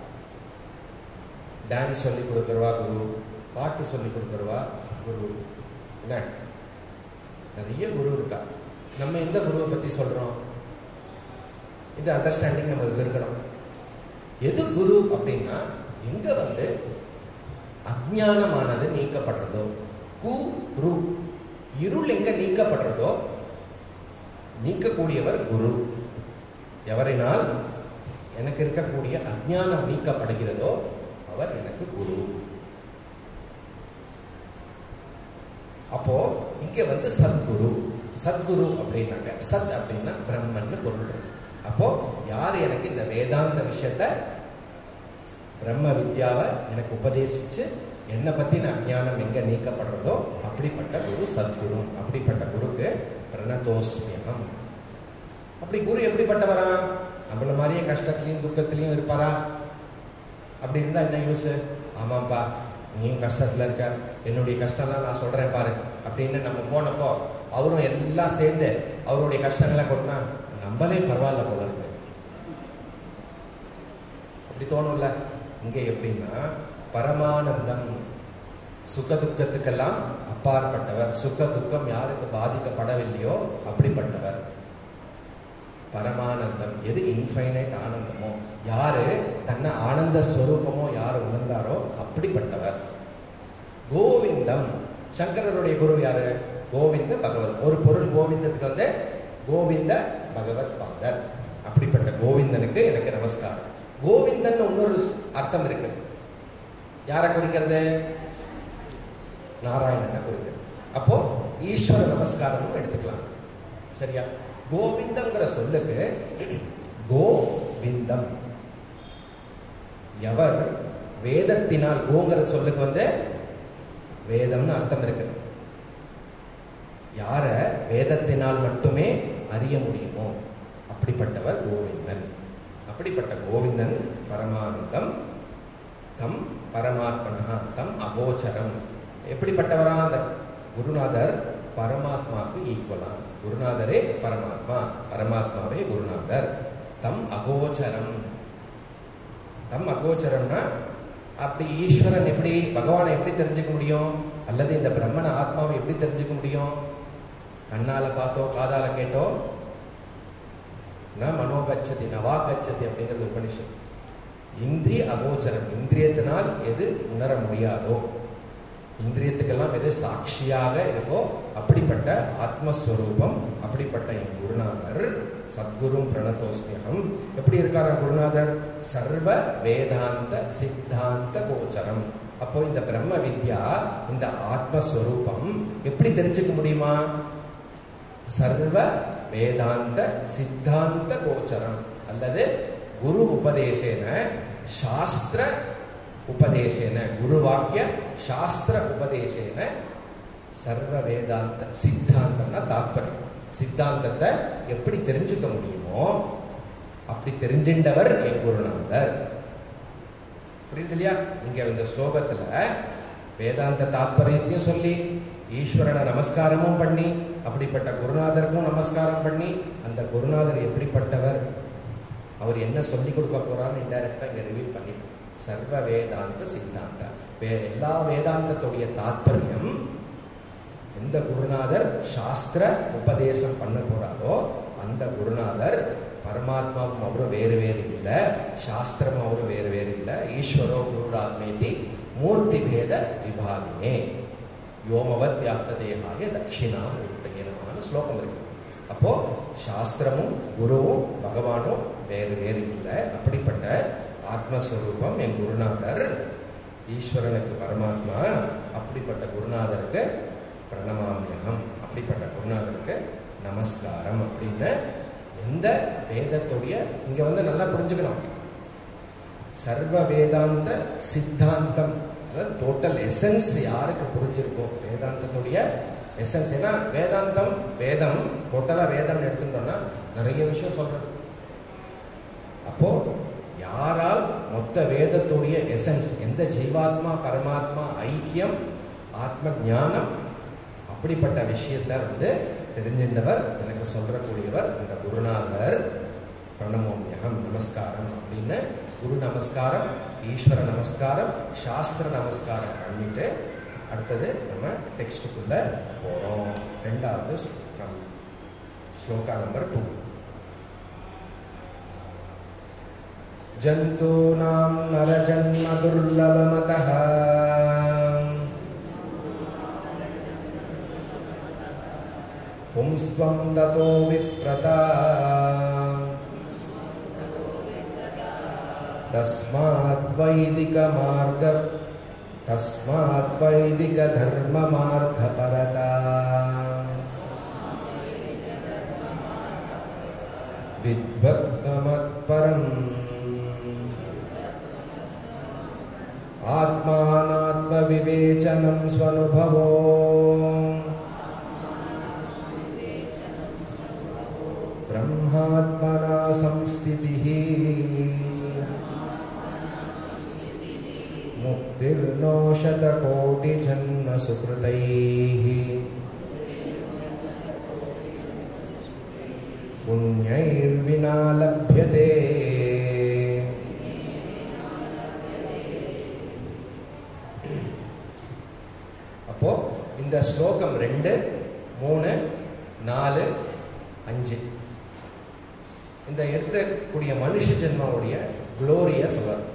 டான்ஸ் சொல்லி கொடுக்குறவா குரு பாட்டு சொல்லி கொடுக்குறவா குரு என்ன நிறைய குரு இருக்கா நம்ம எந்த குருவை பற்றி சொல்கிறோம் இந்த அண்டர்ஸ்டாண்டிங் நமக்கு இருக்கணும் எது குரு அப்படின்னா எங்கே வந்து அஜ்ஞானமானது நீக்கப்படுறதோ கு ரு இருள் எங்கே நீக்கப்படுறதோ நீக்கக்கூடியவர் குரு எவரினால் எனக்கு இருக்கக்கூடிய அஜ்ஞானம் நீக்கப்படுகிறதோ அவர் எனக்கு குரு அப்போ இங்க வந்து சத்குரு சத்குரு அப்படின்னாங்க சத் அப்படின்னா பிரம்மன்னு பொருள் இருக்கு. அப்போ யார் எனக்கு இந்த வேதாந்த விஷயத்த பிரம்ம வித்யாவை எனக்கு உபதேசிச்சு என்னை பற்றின அஞ்ஞானம் எங்கே நீக்கப்படுறதோ அப்படிப்பட்ட குரு சத்குரு அப்படிப்பட்ட குருக்கு பிரணதோஸ்மியம் அப்படி குரு எப்படிப்பட்டவரா நம்மள மாதிரியே கஷ்டத்துலையும் துக்கத்துலையும் இருப்பாரா அப்படி இருந்தால் என்ன யூஸ் ஆமாம்ப்பா நீயும் கஷ்டத்தில் இருக்க என்னுடைய கஷ்டம்லாம் நான் சொல்கிறேன் பாரு அப்படின்னு நம்ம போனப்போ அவரும் எல்லாம் சேர்ந்து அவருடைய கஷ்டங்களை கொண்டா நம்மளே பரவாயில்ல போல இருக்கு அப்படி தோணும்ல இங்கே எப்படின்னா பரமானந்தம் சுக துக்கத்துக்கெல்லாம் அப்பாற்பட்டவர் சுக துக்கம் யாருக்கு பாதிக்கப்படவில்லையோ அப்படிப்பட்டவர் பரமானந்தம் எது இன்ஃபைனைட் ஆனந்தமோ யாரு தன்னை ஆனந்த ஸ்வரூபமோ யார் உணர்ந்தாரோ அப்படிப்பட்டவர் கோவிந்தம் சங்கரருடைய குரு யாரு கோவிந்த பகவத் ஒரு பொருள் கோவிந்தத்துக்கு வந்து கோவிந்த பகவத் பாதர் அப்படிப்பட்ட கோவிந்தனுக்கு எனக்கு நமஸ்காரம் கோவிந்தன் இன்னொரு அர்த்தம் இருக்கு யாரை குறிக்கிறது நாராயணனை குறிக்கிறது அப்போ ஈஸ்வர நமஸ்காரமும் எடுத்துக்கலாம் சரியா கோவிந்தம்ங்கிற சொல்லுக்கு கோவிந்தம் எவர் வேதத்தினால் கோங்கிற சொல்லுக்கு வந்து வேதம்னு அர்த்தம் இருக்கு யார வேதத்தினால் மட்டுமே அறிய முடியுமோ அப்படிப்பட்டவர் கோவிந்தன் அப்படிப்பட்ட கோவிந்தன் பரமானந்தம் தம் பரமாத்மனா தம் அகோச்சரம் எப்படிப்பட்டவரா அந்த குருநாதர் பரமாத்மாவுக்கு ஈக்குவலா குருநாதரே பரமாத்மா பரமாத்மாவே குருநாதர் தம் அகோச்சரம் தம் அகோச்சரம்னா அப்படி ஈஸ்வரன் எப்படி பகவானை எப்படி தெரிஞ்சுக்க முடியும் அல்லது இந்த பிரம்மன ஆத்மாவை எப்படி தெரிஞ்சுக்க முடியும் கண்ணால பார்த்தோ காதால கேட்டோ ந மனோகச்சதி நவா கச்சதி அப்படிங்கிறது உபனிஷம் இந்திரிய அகோச்சரம் இந்திரியத்தினால் எது உணர முடியாதோ இந்திரியத்துக்கெல்லாம் எது சாட்சியாக இருக்கோ அப்படிப்பட்ட ஆத்மஸ்வரூபம் அப்படிப்பட்ட என் குருநாதர் சத்குரும் பிரணதோஸ்மியம் எப்படி இருக்காரா குருநாதர் சர்வ வேதாந்த சித்தாந்த கோச்சரம் அப்போ இந்த பிரம்ம வித்யா இந்த ஆத்மஸ்வரூபம் எப்படி தெரிஞ்சுக்க முடியுமா சர்வ வேதாந்த சித்தாந்த கோச்சரம் அல்லது குரு உபதேசேன சாஸ்திர உபதேசேன குரு வாக்கிய சாஸ்திர உபதேசேன சர்வ வேதாந்த சித்தாந்தம்னா தாத்பரியம் சித்தாந்தத்தை எப்படி தெரிஞ்சுக்க முடியுமோ அப்படி தெரிஞ்சின்றவர் என் குருநாதர் புரியுது இல்லையா இங்க இந்த ஸ்லோகத்துல வேதாந்த தாத்பரியத்தையும் சொல்லி ஈஸ்வரனை நமஸ்காரமும் பண்ணி அப்படிப்பட்ட குருநாதருக்கும் நமஸ்காரம் பண்ணி அந்த குருநாதர் எப்படிப்பட்டவர் அவர் என்ன சொல்லி கொடுக்க போறான்னு இன்டைரக்டா இங்க ரிவீல் பண்ணிட்டு சர்வ வேதாந்த சித்தாந்த வே எல்லா வேதாந்தத்துடைய தாத்பரியம் எந்த குருநாதர் சாஸ்திர உபதேசம் பண்ண போறாரோ அந்த குருநாதர் பரமாத்மாவும் அவரும் வேறு வேறு இல்லை சாஸ்திரம் அவரும் வேறு வேறு இல்லை ஈஸ்வரோ குருராத்மேதி மூர்த்தி பேத விபாகினே யோமவத் வியாப்த தேகாய தட்சிணாமூர்த்தகினமான ஸ்லோகம் இருக்கு அப்போ சாஸ்திரமும் குருவும் பகவானும் வேறு வேறு இல்லை அப்படிப்பட்ட ஆத்மஸ்வரூபம் என் குருநாதர் ஈஸ்வரனுக்கு பரமாத்மா அப்படிப்பட்ட குருநாதருக்கு பிரணமாமியகம் அப்படிப்பட்ட குருநாதருக்கு நமஸ்காரம் அப்படின்னு எந்த வேதத்துடைய இங்க வந்து நல்லா புரிஞ்சுக்கணும் சர்வ வேதாந்த சித்தாந்தம் அதாவது டோட்டல் எசன்ஸ் யாருக்கு புரிஞ்சிருக்கோ வேதாந்தத்துடைய எசன்ஸ் ஏன்னா வேதாந்தம் வேதம் டோட்டலாக வேதம் எடுத்துட்டோம்னா நிறைய விஷயம் சொல்கிறது அப்போ யாரால் மொத்த வேதத்துடைய எசன்ஸ் எந்த ஜீவாத்மா பரமாத்மா ஐக்கியம் ஆத்ம ஞானம் அப்படிப்பட்ட விஷயத்தை வந்து தெரிஞ்சின்றவர் எனக்கு சொல்றக்கூடியவர் இந்த குருநாதர் பிரணமோமியகம் நமஸ்காரம் அப்படின்னு குரு நமஸ்காரம் ஈஸ்வர நமஸ்காரம் சாஸ்திர நமஸ்காரம் பண்ணிட்டு அடுத்தது நம்ம டெக்ஸ்டுக்குள்ள போகிறோம் ரெண்டாவது ஸ்லோகம் ஸ்லோகா நம்பர் டூ जन्तूनां नरजन्मदुर्लभमतः पुंस्त्वं ततो विप्रता तस्माद्वैदिकमार्ग तस्माद्वैदिकधर्ममार्गपरता विद्वग्नमत्परम् आत्मानात्मविवेचनं स्वनुभवो ब्रह्मात्मना संस्थितिः मुक्तिर्नो शतकोटिजन्मसुकृतैः पुण्यैर्विना लभ्यते அப்போ இந்த ஸ்லோகம் ரெண்டு மூணு நாலு அஞ்சு இந்த எடுக்கக்கூடிய மனுஷ ஜென்மாவுடைய குளோரியை சொல்றார்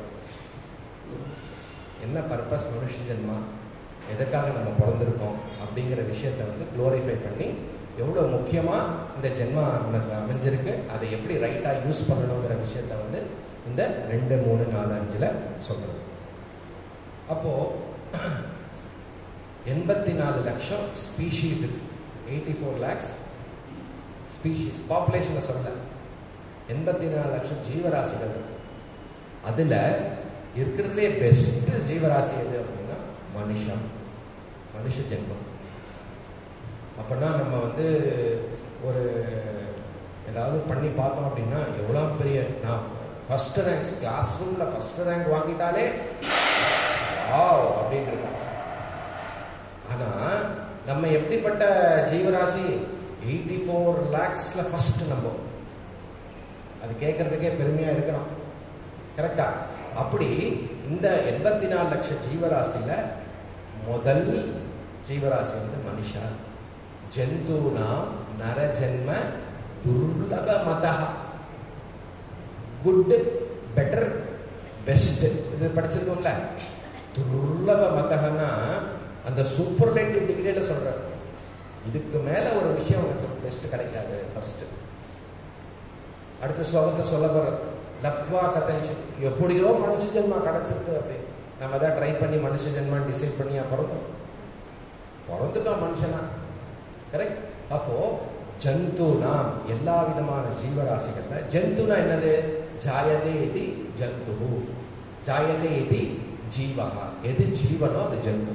என்ன பர்பஸ் மனுஷ ஜென்மா எதுக்காக நம்ம பிறந்திருக்கோம் அப்படிங்கிற விஷயத்தை வந்து க்ளோரிஃபை பண்ணி எவ்வளோ முக்கியமாக இந்த ஜென்மா நமக்கு அமைஞ்சிருக்கு அதை எப்படி ரைட்டாக யூஸ் பண்ணணுங்கிற விஷயத்த வந்து இந்த ரெண்டு மூணு நாலு அஞ்சில் சொல்கிறது அப்போது எண்பத்தி நாலு லட்சம் ஸ்பீஷீஸ் இருக்கு எயிட்டி ஃபோர் லேக்ஸ் ஸ்பீஷீஸ் பாப்புலேஷனை சொல்ல எண்பத்தி நாலு லட்சம் ஜீவராசிகள் இருக்கு அதில் இருக்கிறதுலே பெஸ்ட் ஜீவராசி எது அப்படின்னா மனுஷன் மனுஷ ஜென்மம் அப்படின்னா நம்ம வந்து ஒரு ஏதாவது பண்ணி பார்த்தோம் அப்படின்னா எவ்வளோ பெரிய நான் ஃபஸ்ட்டு ரேங்க் கிளாஸ் ரூமில் ஃபஸ்ட்டு ரேங்க் வாங்கிட்டாலே ஆவ் அப்படின்னு இருக்கோம் ஆனால் நம்ம எப்படிப்பட்ட ஜீவராசி எயிட்டி ஃபோர் லேக்ஸில் ஃபஸ்ட்டு நம்ம அது கேட்குறதுக்கே பெருமையாக இருக்கணும் கரெக்டா அப்படி இந்த எண்பத்தி நாலு லட்சம் ஜீவராசியில் முதல் ஜீவராசி வந்து மனுஷா ஜந்தூனா நரஜன்ம துர்லப மதா குட் பெட்டர் பெஸ்ட் இது படிச்சிருக்கோம்ல துர்லப மதகன்னா அந்த சூப்பர்லேட்டிவ் டிகிரியில் சொல்கிறார் இதுக்கு மேலே ஒரு விஷயம் உனக்கு பெஸ்ட் கிடைக்காது ஃபஸ்ட்டு அடுத்த ஸ்லோகத்தை சொல்ல போகிற லப்த்வா கதஞ்சி எப்படியோ மனுஷ ஜென்மா கிடச்சிருது அப்படி நம்ம தான் ட்ரை பண்ணி மனுஷ ஜென்மா டிசைட் பண்ணி பிறந்தோம் பிறந்துட்டோம் மனுஷனா கரெக்ட் அப்போது ஜந்துனா எல்லா விதமான ஜீவராசிகளில் ஜந்துனா என்னது ஜாயதே இது ஜந்து ஜாயதே இது ஜீவகா எது ஜீவனோ அது ஜந்து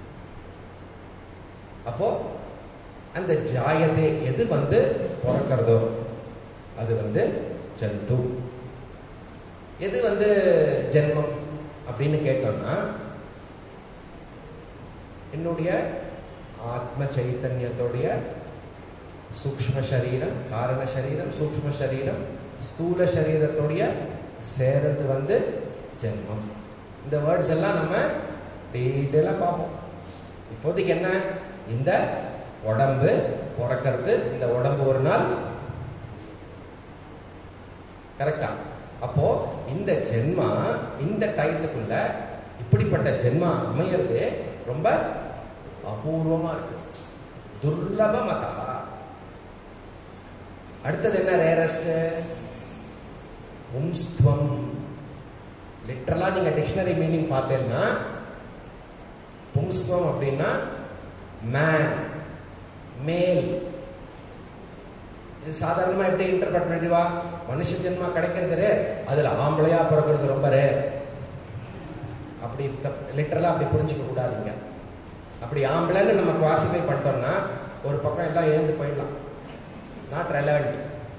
அப்போ அந்த ஜாயதே எது வந்து பிறக்கிறதோ அது வந்து ஜந்து எது வந்து ஜென்மம் அப்படின்னு கேட்டோம்னா என்னுடைய ஆத்ம சைத்தன்யத்துடைய சூக்ம சரீரம் காரண சரீரம் சூக்ம சரீரம் ஸ்தூல சரீரத்துடைய சேரது வந்து ஜென்மம் இந்த வேர்ட்ஸ் எல்லாம் நம்ம டீட்டெயிலாக பார்ப்போம் இப்போதைக்கு என்ன இந்த உடம்பு பிறக்கிறது இந்த உடம்பு ஒரு நாள் கரெக்டா அப்போ இந்த ஜென்மா இந்த டயத்துக்குள்ள இப்படிப்பட்ட ஜென்மா அமையிறது ரொம்ப அபூர்வமா இருக்கு துர்லப மதா அடுத்தது என்ன ரேரஸ்ட் பும்ஸ்துவம் லிட்டரலா நீங்க டிக்ஷனரி மீனிங் பார்த்தேன்னா பும்ஸ்துவம் அப்படின்னா மேன் மேல் இது சாதாரணமாக எப்படி இன்டர்பிரட் பண்ணிடுவா மனுஷ ஜென்மா கிடைக்கிறது அதில் ஆம்பளையா பிறக்கிறது ரொம்ப ரேர் அப்படி லிட்டரலாக அப்படி புரிஞ்சுக்க கூடாதீங்க அப்படி ஆம்பளைன்னு நம்ம கிளாசிஃபை பண்ணிட்டோம்னா ஒரு பக்கம் எல்லாம் எழுந்து போயிடலாம் நாட் ரெலவெண்ட்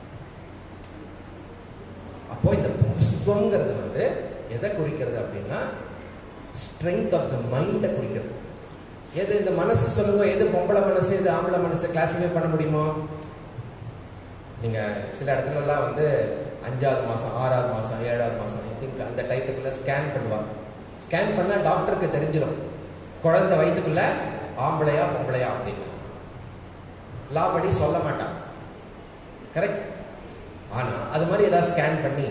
அப்போ இந்த புஸ்வங்கிறது வந்து எதை குறிக்கிறது அப்படின்னா ஸ்ட்ரென்த் ஆஃப் த மைண்டை குறிக்கிறது எது இந்த மனசு சொல்லுங்க எது பொம்பளை மனசு எது ஆம்பளை மனசு கிளாசிஃபை பண்ண முடியுமோ நீங்கள் சில இடத்துலலாம் வந்து அஞ்சாவது மாதம் ஆறாவது மாதம் ஏழாவது மாதம் ஐ திங்க் அந்த டயத்துக்குள்ளே ஸ்கேன் பண்ணுவாங்க ஸ்கேன் பண்ணால் டாக்டருக்கு தெரிஞ்சிடும் குழந்தை வயிற்றுக்குள்ளே ஆம்பளையா பொம்பளையா அப்படின்னு லா படி சொல்ல மாட்டான் கரெக்ட் ஆனால் அது மாதிரி ஏதாவது ஸ்கேன் பண்ணி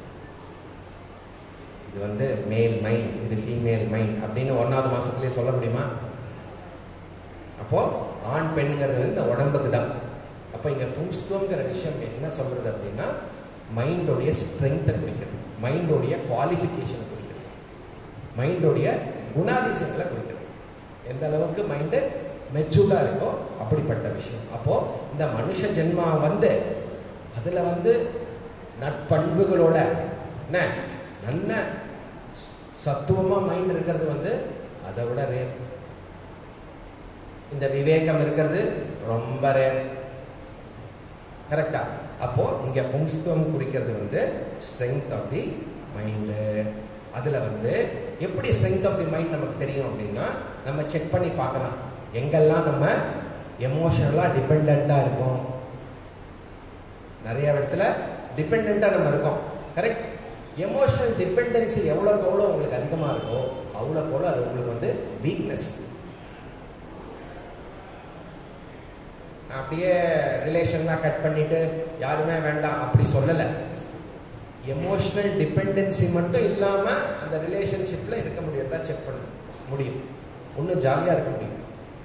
இது வந்து மேல் மைண்ட் இது ஃபீமேல் மைண்ட் அப்படின்னு ஒன்றாவது மாதத்துலேயே சொல்ல முடியுமா அப்போது ஆண் பெண்ணுங்கிறது வந்து இந்த உடம்புக்கு தான் அப்போ இங்கே பும்ஸ்துவங்கிற விஷயம் என்ன சொல்கிறது அப்படின்னா மைண்டோடைய ஸ்ட்ரென்த்தை குறிக்கிறது மைண்டோடைய குவாலிஃபிகேஷனை குறிக்கிறது மைண்டோடைய குணாதிசயங்களை குறிக்கிறது எந்த அளவுக்கு மைண்டு மெச்சூர்டாக இருக்கோ அப்படிப்பட்ட விஷயம் அப்போது இந்த மனுஷ ஜென்மா வந்து அதில் வந்து நட்பண்புகளோட என்ன நல்ல சத்துவமாக மைண்ட் இருக்கிறது வந்து அதை விட ரேர் இந்த விவேகம் இருக்கிறது ரொம்ப ரேர் கரெக்டா அப்போ இங்க பும்ஸ்துவம் குறிக்கிறது வந்து ஸ்ட்ரென்த் ஆஃப் தி மைண்டு அதில் வந்து எப்படி ஸ்ட்ரென்த் ஆஃப் தி மைண்ட் நமக்கு தெரியும் அப்படின்னா நம்ம செக் பண்ணி பார்க்கலாம் எங்கெல்லாம் நம்ம எமோஷனலாக டிபெண்ட்டாக இருக்கோம் நிறைய இடத்துல டிபெண்ட்டாக நம்ம இருக்கோம் கரெக்ட் எமோஷனல் டிபெண்டன்சி எவ்வளோக்கு எவ்வளோ உங்களுக்கு அதிகமாக இருக்கோ அவ்வளோக்கு எவ்வளோ அது உங்களுக்கு வந்து வீக்னஸ் அப்படியே ரிலேஷன்லாம் கட் பண்ணிட்டு யாருமே வேண்டாம் அப்படி சொல்லலை எமோஷ்னல் டிபெண்டன்சி மட்டும் இல்லாமல் அந்த ரிலேஷன்ஷிப்பில் இருக்க முடியறதா செக் பண்ண முடியும் இன்னும் ஜாலியாக இருக்க முடியும்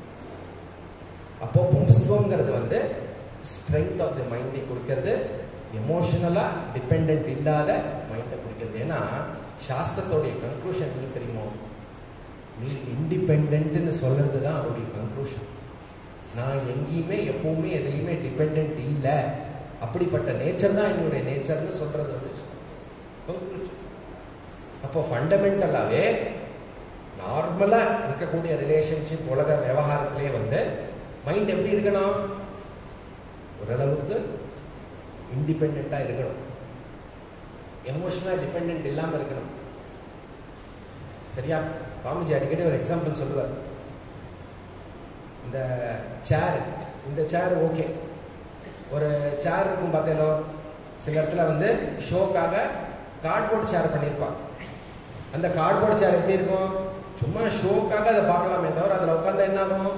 அப்போ பும்ஸ்துவங்கிறது வந்து ஸ்ட்ரென்த் ஆஃப் தி மைண்டை கொடுக்கறது எமோஷனலாக டிபெண்ட் இல்லாத மைண்டை குறிக்கிறது ஏன்னா சாஸ்திரத்தோடைய கன்க்ளூஷன் என்ன தெரியுமோ நீ இண்டிபெண்ட்டுன்னு சொல்கிறது தான் அதோடைய கன்க்ளூஷன் நான் எங்கேயுமே எப்பவுமே எதுலேயுமே டிபெண்ட் இல்லை அப்படிப்பட்ட நேச்சர் தான் என்னுடைய நேச்சர்னு சொல்கிறது வந்து கன்க்ளூஷன் அப்போ ஃபண்டமெண்டலாகவே நார்மலாக இருக்கக்கூடிய ரிலேஷன்ஷிப் உலக விவகாரத்திலே வந்து மைண்ட் எப்படி இருக்கணும் ஓரளவுக்கு இண்டிபெண்ட்டாக இருக்கணும் எமோஷனலாக டிபெண்ட் இல்லாமல் இருக்கணும் சரியா ராமஜி அடிக்கடி ஒரு எக்ஸாம்பிள் சொல்லுவார் இந்த சேர் இந்த சேர் ஓகே ஒரு சேர் இருக்கும் பார்த்தீங்களோ சில இடத்துல வந்து ஷோக்காக கார்ட்போர்ட் சேர் பண்ணியிருப்பான் அந்த கார்ட்போர்ட் சேர் எப்படி இருக்கும் சும்மா ஷோக்காக அதை பார்க்கலாமே தவிர அதில் உட்காந்தா என்ன ஆகும்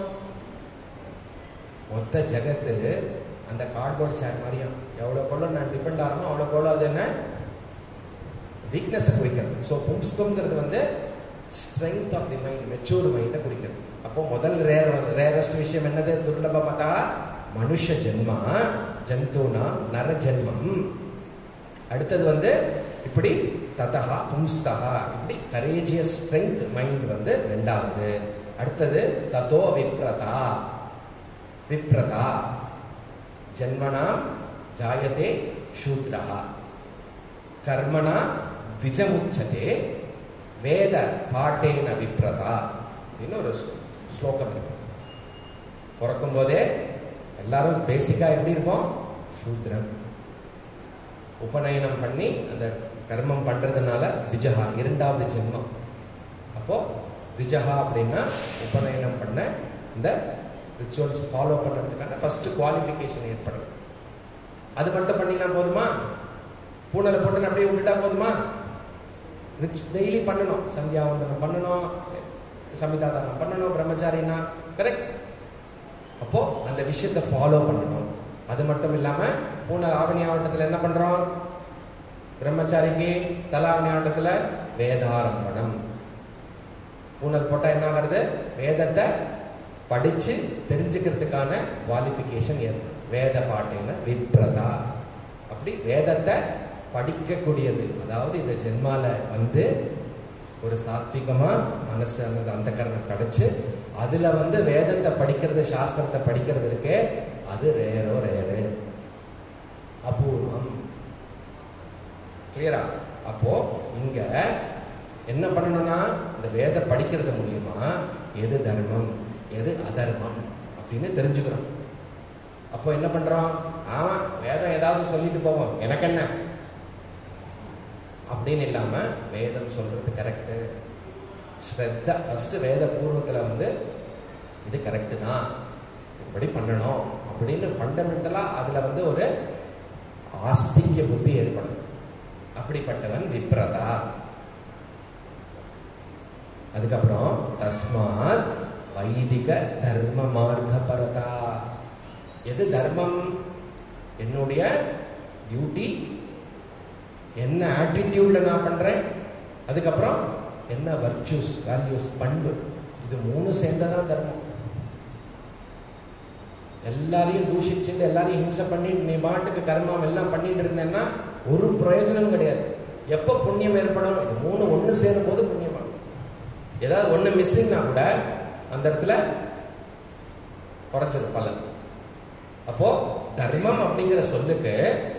மொத்த ஜெகத்து அந்த கார்ட்போர்ட் சேர் மாதிரியா எவ்வளோ கொள்ள நான் டிபெண்ட் ஆகிறோமோ அவ்வளோ கொள்ள அது என்ன வீக்னஸை குறிக்கிறது ஸோ பும்ஸ்துங்கிறது வந்து strength of the mind matured மைண்டை குறிக்கிறது அப்போ முதல் ரேர் ரேரஸ்ட் விஷயம் என்னது துர்லபமதா மனுஷ ஜென்மா ஜந்தூனா நர ஜென்மம் அடுத்தது வந்து இப்படி ததா பும்ஸ்தகா இப்படி கரேஜியஸ் ஸ்ட்ரென்த் மைண்ட் வந்து ரெண்டாவது அடுத்தது ததோ விப்ரதா விப்ரதா ஜென்மனா ஜாயதே சூத்ரா கர்மணா திஜமுச்சதே வேத பாட்டேன விப்ரதா அப்படின்னு ஒரு ஸ்லோகம் இருக்கு பிறக்கும் போதே எல்லாரும் பேசிக்காக எப்படி இருப்போம் சூத்ரன் உபநயனம் பண்ணி அந்த கர்மம் பண்ணுறதுனால திஜகா இரண்டாவது ஜென்மம் அப்போது திஜகா அப்படின்னா உபநயனம் பண்ண இந்த ரிச்சுவல்ஸ் ஃபாலோ பண்ணுறதுக்கான ஃபஸ்ட்டு குவாலிஃபிகேஷன் ஏற்படும் அது மட்டும் பண்ணினா போதுமா பூனலை போட்டு அப்படியே விட்டுட்டா போதுமா ரிச் டெய்லி பண்ணணும் சந்தியாவந்தனம் பண்ணணும் சமிதாதானம் பண்ணணும் பிரம்மச்சாரினா கரெக்ட் அப்போது அந்த விஷயத்தை ஃபாலோ பண்ணணும் அது மட்டும் இல்லாமல் பூனை ஆவணி ஆவட்டத்தில் என்ன பண்ணுறோம் பிரம்மச்சாரிக்கு தலாவணி ஆவட்டத்தில் வேதாரம்பணம் பூனல் போட்டால் என்ன ஆகிறது வேதத்தை படித்து தெரிஞ்சுக்கிறதுக்கான குவாலிஃபிகேஷன் வேத பாட்டின விப்ரதா அப்படி வேதத்தை படிக்கக்கூடியது அதாவது இந்த ஜென்மால வந்து ஒரு சாத்விகமாக மனசு அந்த அந்த கரணம் கிடச்சி அதில் வந்து வேதத்தை படிக்கிறது சாஸ்திரத்தை படிக்கிறது இருக்கே அது ரேரோ ரேரு அபூர்வம் கிளியரா அப்போ இங்க என்ன பண்ணணும்னா இந்த வேத படிக்கிறது மூலியமா எது தர்மம் எது அதர்மம் அப்படின்னு தெரிஞ்சுக்கிறோம் அப்போ என்ன பண்றோம் ஆமா வேதம் ஏதாவது சொல்லிட்டு போவோம் எனக்கு என்ன அப்படின்னு இல்லாம வேதம் சொல்றது கரெக்டு ஸ்ரத்தா ஃபர்ஸ்ட் வேத பூர்வத்தில் வந்து இது கரெக்டு தான் இப்படி பண்ணணும் அப்படின்னு ஃபண்டமெண்டலாக அதில் வந்து ஒரு ஆஸ்திக்ய புத்தி ஏற்படும் அப்படிப்பட்டவன் விப்ரதா அதுக்கப்புறம் தஸ்மாத் வைதிக தர்ம மார்க்க பரதா எது தர்மம் என்னுடைய டியூட்டி என்ன ஆட்டிடியூட்ல நான் பண்றேன் அதுக்கப்புறம் என்ன வர்ச்சூஸ் வேல்யூஸ் பண்பு இது மூணு சேர்ந்ததான் தர்மம் எல்லாரையும் தூஷிச்சுட்டு எல்லாரையும் ஹிம்சை பண்ணி நீ பாட்டுக்கு கர்மம் எல்லாம் பண்ணிட்டு இருந்தேன்னா ஒரு பிரயோஜனம் கிடையாது எப்போ புண்ணியம் ஏற்படும் இது மூணு ஒன்று சேரும் போது புண்ணியமாகும் ஏதாவது ஒன்று மிஸ்ஸிங்னா கூட அந்த இடத்துல குறைஞ்சிரும் பலன் அப்போ தர்மம் அப்படிங்கிற சொல்லுக்கு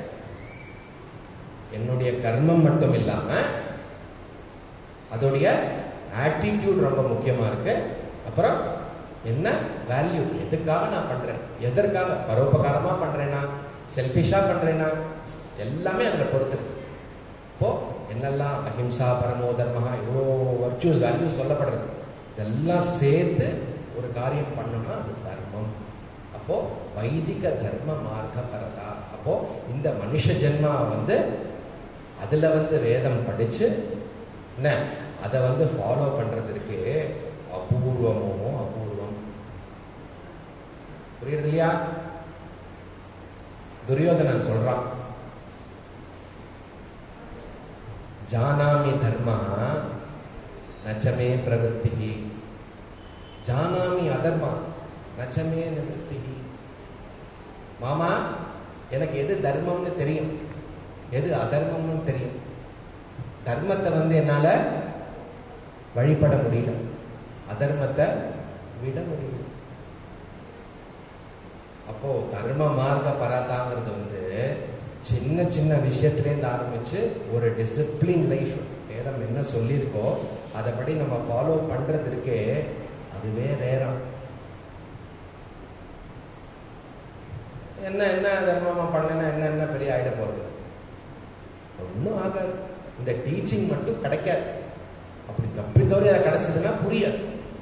என்னுடைய கர்மம் மட்டும் இல்லாம அதோடைய ஆட்டிடியூட் ரொம்ப முக்கியமா இருக்கு அப்புறம் என்ன வேல்யூ எதுக்காக நான் பண்றேன் எதற்காக பரோபகாரமா பண்றேனா செல்ஃபிஷா பண்றேனா எல்லாமே அதில் பொறுத்து இப்போ என்னெல்லாம் அஹிம்சா பரமோ தர்மஹா இவ்வளோ வர்ச்சூஸ் வேல்யூஸ் சொல்லப்படுறது இதெல்லாம் சேர்த்து ஒரு காரியம் பண்ணோம்னா அது தர்மம் அப்போ வைதிக தர்ம மார்க்க பரதா அப்போ இந்த மனுஷ ஜென்மா வந்து அதில் வந்து வேதம் படித்து என்ன அதை வந்து ஃபாலோ பண்ணுறதுக்கு அபூர்வமோ அபூர்வம் புரியுறது இல்லையா துரியோதனன் சொல்றான் ஜானாமி தர்மா நச்சமே பிரவருத்தி ஜானாமி அதர்மா நச்சமே நிவர்த்தி மாமா எனக்கு எது தர்மம்னு தெரியும் எது அதர்மம்னு தெரியும் தர்மத்தை வந்து என்னால் வழிபட முடியல அதர்மத்தை விட முடியல அப்போ கர்ம மார்க்க பராத்தாங்கிறது வந்து சின்ன சின்ன விஷயத்துலேருந்து ஆரம்பிச்சு ஒரு டிசிப்ளின் லைஃப் வேதம் என்ன சொல்லியிருக்கோ அதைப்படி நம்ம ஃபாலோ பண்ணுறதுக்கே அதுவே நேரம் என்ன என்ன தர்மமா பண்ணனா என்ன என்ன பெரிய ஆயிட போகிறது ஒன்றும் ஆகாது இந்த டீச்சிங் மட்டும் கிடைக்காது அப்படி தப்பி தவறி அதை கிடைச்சதுன்னா புரியாது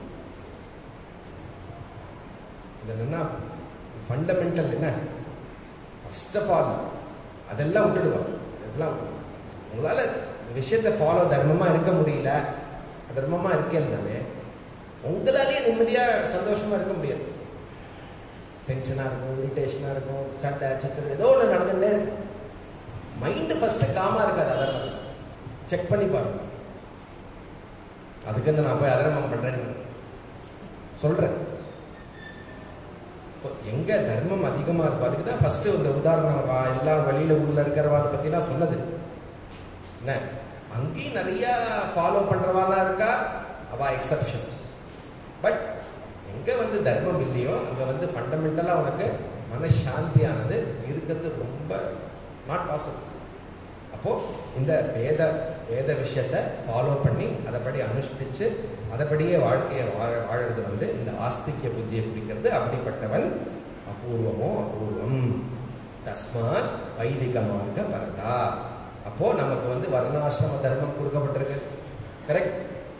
இது என்னன்னா ஃபண்டமெண்டல் என்ன ஃபர்ஸ்ட் ஆஃப் ஆல் அதெல்லாம் விட்டுடுவோம் இதெல்லாம் உங்களால் இந்த விஷயத்தை ஃபாலோ தர்மமாக இருக்க முடியல அதர்மமாக இருக்கேன்னாலே உங்களாலேயே நிம்மதியாக சந்தோஷமாக இருக்க முடியாது டென்ஷனாக இருக்கும் இரிட்டேஷனாக இருக்கும் சட்டை சச்சரவு ஏதோ ஒன்று நடந்துகிட்டே இருக்கும் மைண்டு ஃபஸ்ட்டு காமாக இருக்காது அதர்மத்தில் செக் பண்ணி பாருங்க அதுக்குன்னு நான் போய் அதர்மம் பண்ணுறேன்னு சொல்கிறேன் இப்போ எங்கே தர்மம் அதிகமாக இருக்கும் அதுக்கு தான் ஃபஸ்ட்டு இந்த உதாரணம் வா எல்லா வெளியில் ஊரில் இருக்கிறவாளை பற்றிலாம் சொன்னது என்ன அங்கேயும் நிறையா ஃபாலோ பண்ணுறவாலாம் இருக்கா அவள் எக்ஸப்ஷன் பட் எங்கே வந்து தர்மம் இல்லையோ அங்கே வந்து ஃபண்டமெண்டலாக உனக்கு மனசாந்தியானது இருக்கிறது ரொம்ப நாட் பாசிபிள் அப்போது இந்த வேத வேத விஷயத்தை ஃபாலோ பண்ணி அதைப்படி அனுஷ்டிச்சு அதைப்படியே வாழ்க்கையை வாழ வாழறது வந்து இந்த ஆஸ்திக்ய புத்தியை பிடிக்கிறது அப்படிப்பட்டவன் அபூர்வமோ அபூர்வம் தஸ்மாத் வைதிக மார்க்க பரதா அப்போது நமக்கு வந்து வர்ணாசிரம தர்மம் கொடுக்கப்பட்டிருக்கு கரெக்ட்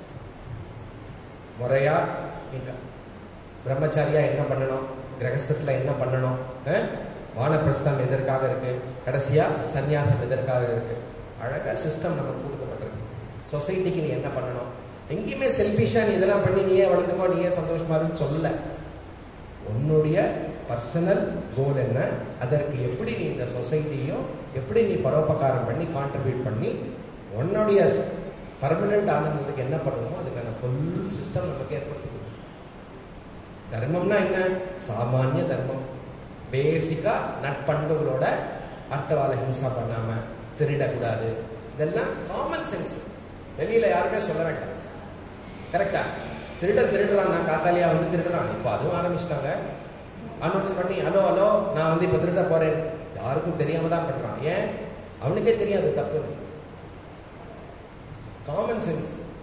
முறையா நீங்க பிரம்மச்சாரியா என்ன பண்ணணும் கிரகஸ்தத்தில் என்ன பண்ணணும் அஹ்? வானப்பிரஸ்தம் எதற்காக இருக்கு கடைசியா சந்நியாசம் எதற்காக இருக்கு அழகா சிஸ்டம் நமக்கு கொடுக்கப்பட்டிருக்கு சொசைட்டிக்கு நீ என்ன பண்ணணும் எங்கேயுமே செல்ஃபிஷா நீ இதெல்லாம் பண்ணி நீயே வளர்ந்துக்கோ நீயே சந்தோஷமா இருக்குன்னு சொல்லல உன்னுடைய பர்சனல் கோல் என்ன அதற்கு எப்படி நீ இந்த சொசைட்டியும் எப்படி நீ பரோபகாரம் பண்ணி கான்ட்ரிபியூட் பண்ணி உன்னுடைய பர்மனெண்ட் ஆனந்தத்துக்கு என்ன பண்ணணுமோ அதுக்கான ஃபுல் சிஸ்டம் நமக்கு ஏற்படுத்தி கொடுக்கும். தர்மம்னா என்ன சாமானிய தர்மம் பேசிக்கா நட்பண்புகளோட அர்த்தவாத ஹிம்சா பண்ணாம திருடக்கூடாது இதெல்லாம் காமன் சென்ஸ் வெளியில யாருமே சொல்ல வேண்டாம் கரெக்டா திருட திருடுறான் நான் காத்தாலியா வந்து திருடுறான் இப்போ அதுவும் ஆரம்பிச்சிட்டாங்க அனௌன்ஸ் பண்ணி ஹலோ ஹலோ நான் வந்து இப்போ திருட போறேன் யாருக்கும் தெரியாம தான் பண்றான் ஏன் அவனுக்கே தெரியாது தப்பு காமன் சென்ஸ்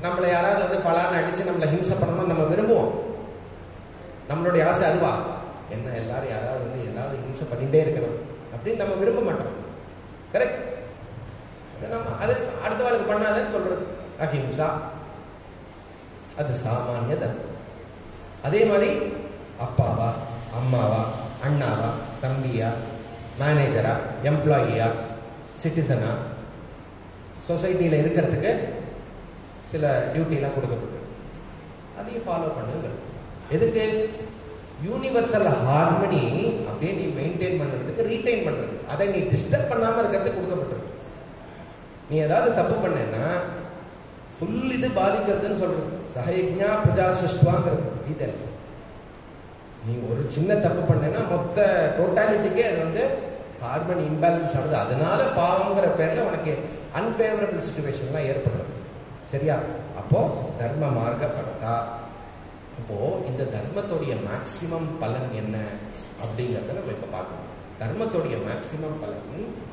நம்மளை யாராவது வந்து பலான்னு அடித்து நம்மளை ஹிம்சை பண்ணணும்னு நம்ம விரும்புவோம் நம்மளுடைய ஆசை அதுவா என்ன எல்லாரும் யாராவது வந்து எல்லாரும் ஹிம்சை பண்ணிகிட்டே இருக்கணும் அப்படின்னு நம்ம விரும்ப மாட்டோம் கரெக்ட் அது நம்ம அது அடுத்த வாழ்க்கை பண்ணாதன்னு சொல்றது அஹிம்சா அது சாமானிய தர்மம் அதே மாதிரி அப்பாவா அம்மாவா அண்ணாவா தம்பியா மேனேஜரா எம்ப்ளாயியா சிட்டிசனா சொசைட்டியில் இருக்கிறதுக்கு சில டியூட்டிலாம் கொடுக்கப்பட்டு அதையும் ஃபாலோ பண்ணுங்கிறது எதுக்கு யூனிவர்சல் ஹார்மனி அப்படியே நீ மெயின்டைன் பண்ணுறதுக்கு ரீட்டைன் பண்ணுறது அதை நீ டிஸ்டர்ப் பண்ணாமல் இருக்கிறதுக்கு கொடுக்கப்பட்டிருக்கு நீ ஏதாவது தப்பு பண்ணேன்னா ஃபுல் இது பாதிக்கிறதுன்னு சொல்கிறது சஹயஜா பிரஜா சிருஷ்டுவாங்கிறது கீதையில் நீ ஒரு சின்ன தப்பு பண்ணேன்னா மொத்த டோட்டாலிட்டிக்கே அது வந்து ஹார்மோன் இம்பேலன்ஸ் ஆகுது அதனால பாவங்கிற பேரில் உனக்கு அன்ஃபேவரபிள் சுச்சுவேஷன்லாம் ஏற்படுறது சரியா அப்போ தர்ம மார்க்கப்படத்தா இப்போ இந்த தர்மத்துடைய மேக்சிமம் பலன் என்ன அப்படிங்கிறத நம்ம இப்போ பார்க்கணும் தர்மத்துடைய மேக்சிமம் பலன்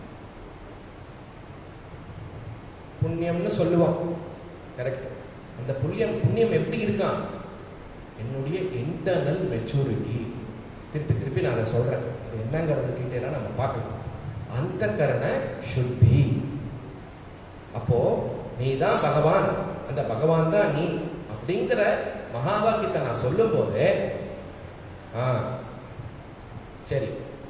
புண்ணியம்னு சொல்லுவோம் கரெக்ட் அந்த புண்ணியம் புண்ணியம் எப்படி இருக்கான் என்னுடைய இன்டர்னல் மெச்சூரிட்டி திருப்பி திருப்பி நான் அதை சொல்கிறேன் அது என்னங்கிறது டீட்டெயிலாக நம்ம பார்க்கணும் அந்த கரண சுத்தி அப்போ நீ தான் பகவான் அந்த பகவான் தான் நீ அப்படிங்கிற மகா வாக்கியத்தை நான் சொல்லும் போது ஆ சரி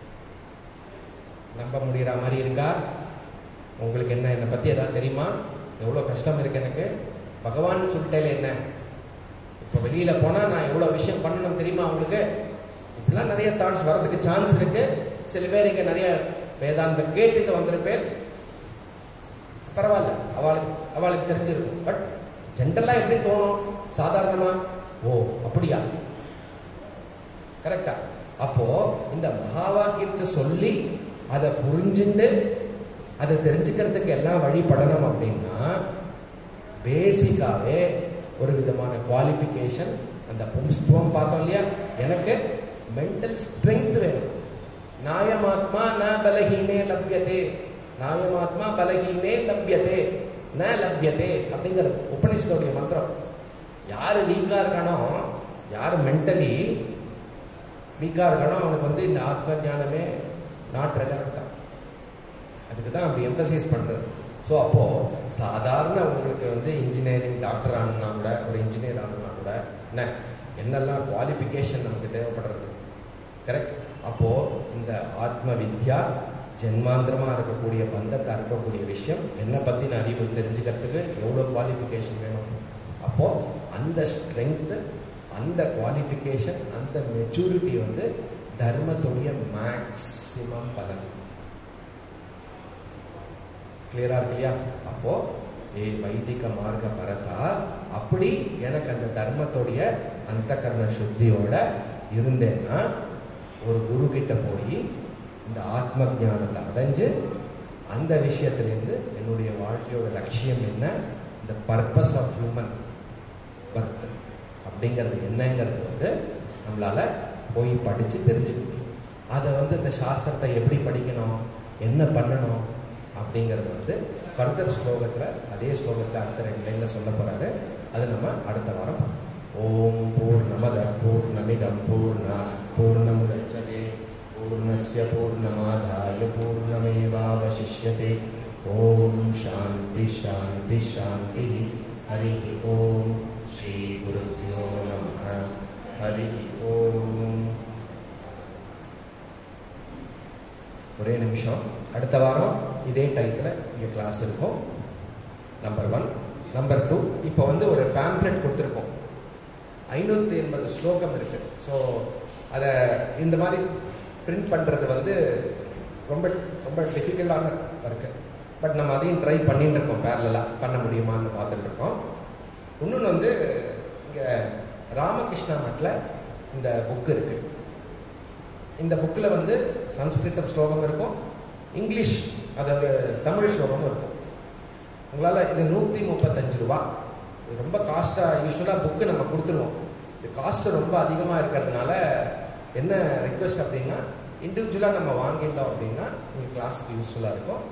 நம்ப முடிகிற மாதிரி இருக்கா உங்களுக்கு என்ன என்னை பற்றி எதாவது தெரியுமா எவ்வளோ கஷ்டம் இருக்கு எனக்கு பகவான் சொல்லிட்டேல என்ன இப்போ வெளியில் போனால் நான் எவ்வளோ விஷயம் பண்ணணும் தெரியுமா உங்களுக்கு இப்படிலாம் நிறைய தாட்ஸ் வரதுக்கு சான்ஸ் இருக்கு சில பேர் இங்கே நிறைய வேதாந்தம் கேட்டுட்டு வந்திருப்பேன் பரவாயில்ல அவளுக்கு அவளுக்கு தெரிஞ்சிருக்கும் பட் ஜென்ரலாக எப்படி தோணும் சாதாரணமாக ஓ அப்படியா கரெக்டா அப்போ இந்த மகா வாக்கியத்தை சொல்லி அதை புரிஞ்சுண்டு அதை தெரிஞ்சுக்கிறதுக்கு எல்லாம் வழிபடணும் அப்படின்னா பேசிக்காகவே ஒரு விதமான குவாலிஃபிகேஷன் அந்த பும்ஸ்துவம் பார்த்தோம் இல்லையா எனக்கு மென்டல் ஸ்ட்ரென்த் வேணும் நாயமாத்மா ந பலஹீனே லப்யதே நாயமாத்மா பலஹீனே லப்யதே ந லப்யதே அப்படிங்கிறது உபநிஷத்துடைய மந்திரம் யார் வீக்காக இருக்கானோ யார் மென்டலி வீக்காக இருக்கானோ அவனுக்கு வந்து இந்த ஆத்ம ஞானமே நாட் ரெலவெண்ட்டாக அதுக்கு தான் அப்படி எம்பசைஸ் பண்ணுறது ஸோ அப்போது சாதாரண உங்களுக்கு வந்து இன்ஜினியரிங் டாக்டர் ஆகணுன்னா கூட ஒரு இன்ஜினியர் ஆகணுன்னா கூட என்ன என்னெல்லாம் குவாலிஃபிகேஷன் நமக்கு தேவைப்படுறது கரெக்ட் அப்போது இந்த ஆத்ம வித்யா ஜென்மாந்திரமாக இருக்கக்கூடிய பந்தத்தை இருக்கக்கூடிய விஷயம் என்னை பற்றின அறிவு தெரிஞ்சுக்கிறதுக்கு எவ்வளோ குவாலிஃபிகேஷன் வேணும் அப்போது அந்த ஸ்ட்ரென்த்து அந்த குவாலிஃபிகேஷன் அந்த மெச்சூரிட்டி வந்து தர்மத்துடைய மேக்சிமம் பலன் கிளியரா இருக்கு இல்லையா அப்போ ஏ வைதிக மார்க்க பரதா அப்படி எனக்கு அந்த தர்மத்துடைய அந்த கர்ண சுத்தியோட இருந்தேன்னா ஒரு குரு கிட்ட போய் இந்த ஆத்ம ஞானத்தை அடைஞ்சு அந்த விஷயத்துலேருந்து என்னுடைய வாழ்க்கையோட லட்சியம் என்ன இந்த பர்பஸ் ஆஃப் ஹியூமன் பர்த் அப்படிங்கிறது என்னங்கிறது வந்து நம்மளால் போய் படித்து தெரிஞ்சுக்க முடியும் அதை வந்து இந்த சாஸ்திரத்தை எப்படி படிக்கணும் என்ன பண்ணணும் அப்படிங்கிறது வந்து ஃபர்தர் ஸ்லோகத்தில் அதே ஸ்லோகத்தில் அடுத்த ரெண்டு லைனில் சொல்ல போகிறாரு அது நம்ம அடுத்த வாரம் பார்ப்போம் ஓம் பூர்ணமத பூர்ணமிதம் பூர்ணா பூர்ணமுதச்சதே பூர்ணஸ்ய பூர்ணமாதாய பூர்ணமேவாவசிஷ்யते ஓம் சாந்தி சாந்தி சாந்தி ஹரி ஓம் ஸ்ரீ குருப்பியோ நம ஹரி ஓம் ஒரே நிமிஷம் அடுத்த வாரம் இதே டயத்தில் இங்கே கிளாஸ் இருக்கும் நம்பர் ஒன் நம்பர் டூ இப்போ வந்து ஒரு பேம்ப்ளெட் கொடுத்துருக்கோம் ஐநூற்றி எண்பது ஸ்லோகம் இருக்குது ஸோ அதை இந்த மாதிரி பிரிண்ட் பண்ணுறது வந்து ரொம்ப ரொம்ப டிஃபிகல்ட்டான ஒர்க்கு பட் நம்ம அதையும் ட்ரை பண்ணிட்டு இருக்கோம் பேரலாக பண்ண முடியுமான்னு பார்த்துட்டு இருக்கோம் இன்னொன்று வந்து இங்கே ராமகிருஷ்ணா மட்டில் இந்த புக்கு இருக்குது இந்த புக்கில் வந்து சன்ஸ்கிருதம் ஸ்லோகம் இருக்கும் இங்கிலீஷ் அதாவது தமிழ் ஸ்லோகமும் இருக்கும் உங்களால் இது நூற்றி முப்பத்தஞ்சு ரூபா இது ரொம்ப காஸ்ட்டாக யூஸ்வலாக புக்கு நம்ம கொடுத்துருவோம் இது காஸ்ட்டு ரொம்ப அதிகமாக இருக்கிறதுனால என்ன ரெக்வெஸ்ட் அப்படின்னா இண்டிவிஜுவலாக நம்ம வாங்கிட்டோம் அப்படின்னா நீங்கள் கிளாஸுக்கு யூஸ்ஃபுல்லாக இருக்கும்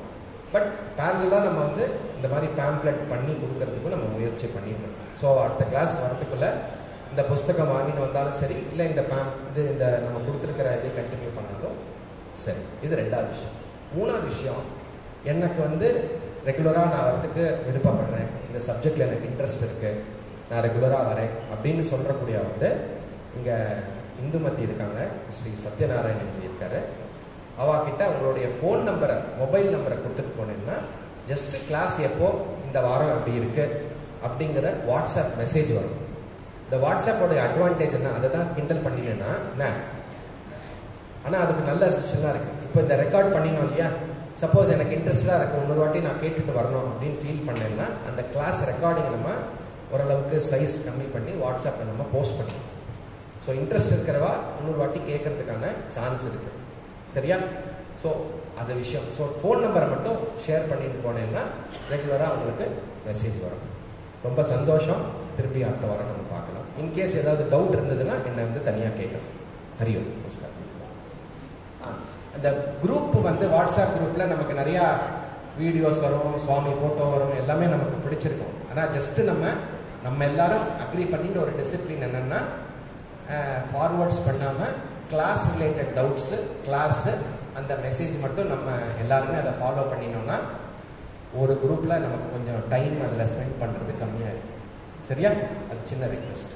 பட் பேரலாக நம்ம வந்து இந்த மாதிரி பேம்ப்ளெட் பண்ணி கொடுக்கறதுக்கும் நம்ம முயற்சி பண்ணிடணும் ஸோ அடுத்த கிளாஸ் வரத்துக்குள்ளே இந்த புஸ்தகம் வாங்கிட்டு வந்தாலும் சரி இல்லை இந்த பேம் இது இந்த நம்ம கொடுத்துருக்கிற இதை கண்டினியூ பண்ணாலும் சரி இது ரெண்டாவது விஷயம் மூணாவது விஷயம் எனக்கு வந்து ரெகுலராக நான் வரத்துக்கு விருப்பப்படுறேன் இந்த சப்ஜெக்டில் எனக்கு இன்ட்ரெஸ்ட் இருக்குது நான் ரெகுலராக வரேன் அப்படின்னு சொல்கிறக்கூடிய வந்து இங்கே இந்துமதி இருக்காங்க ஸ்ரீ சத்யநாராயணன்ஜி இருக்காரு அவகிட்ட உங்களுடைய ஃபோன் நம்பரை மொபைல் நம்பரை கொடுத்துட்டு போனீங்கன்னா ஜஸ்ட் கிளாஸ் எப்போ இந்த வாரம் அப்படி இருக்கு அப்படிங்கிற வாட்ஸ்அப் மெசேஜ் வரும் இந்த வாட்ஸ்அப்போடைய அட்வான்டேஜ் என்ன அதை தான் கிண்டல் பண்ணினேன்னா என்ன ஆனால் அதுக்கு நல்ல செஷன்லாம் இருக்குது இப்போ இந்த ரெக்கார்ட் பண்ணினோம் இல்லையா சப்போஸ் எனக்கு இன்ட்ரெஸ்டாக இருக்குது இன்னொரு வாட்டி நான் கேட்டுட்டு வரணும் அப்படின்னு ஃபீல் பண்ணேன்னா அந்த கிளாஸ் ரெக்கார்டிங் நம்ம ஓரளவுக்கு சைஸ் கம்மி பண்ணி வாட்ஸ்அப்பில் நம்ம போஸ்ட் பண்ணிக்கலாம் ஸோ இன்ட்ரெஸ்ட் இருக்கிறவா இன்னொரு வாட்டி கேட்கறதுக்கான சான்ஸ் இருக்குது சரியா ஸோ அது விஷயம் ஸோ ஃபோன் நம்பரை மட்டும் ஷேர் பண்ணிட்டு போனேன்னா ரெகுலராக உங்களுக்கு மெசேஜ் வரும் ரொம்ப சந்தோஷம் திருப்பி அடுத்த வாரம் நம்ம பார்க்கலாம் இன்கேஸ் ஏதாவது டவுட் இருந்ததுன்னா என்னை வந்து தனியாக கேட்கலாம் ஹரியோம் நமஸ்காரம் ஆ, அந்த குரூப் வந்து வாட்ஸ்அப் குரூப்பில் நமக்கு நிறையா வீடியோஸ் வரும் சுவாமி ஃபோட்டோ வரும் எல்லாமே நமக்கு பிடிச்சிருக்கும் ஆனால் ஜஸ்ட்டு நம்ம நம்ம எல்லாரும் அக்ரி பண்ணிட்டு ஒரு டிசிப்ளின் என்னென்னா ஃபார்வர்ட்ஸ் பண்ணாமல் கிளாஸ் ரிலேட்டட் டவுட்ஸு கிளாஸு அந்த மெசேஜ் மட்டும் நம்ம எல்லாருமே அதை ஃபாலோ பண்ணினோம்னா ஒரு குரூப்பில் நமக்கு கொஞ்சம் டைம் அதில் ஸ்பெண்ட் பண்ணுறது கம்மியாக இருக்கும் சரியா அது சின்ன ரிக்வெஸ்ட்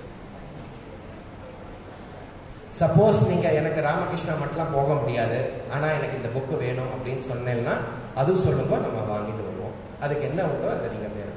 சப்போஸ் நீங்கள் எனக்கு ராமகிருஷ்ணா மட்டும்லாம் போக முடியாது ஆனால் எனக்கு இந்த புக்கு வேணும் அப்படின்னு சொன்னேன்னா அதுவும் சொல்லுங்க நம்ம வாங்கிட்டு வருவோம் அதுக்கு என்ன உண்டோ அதை நீங்கள்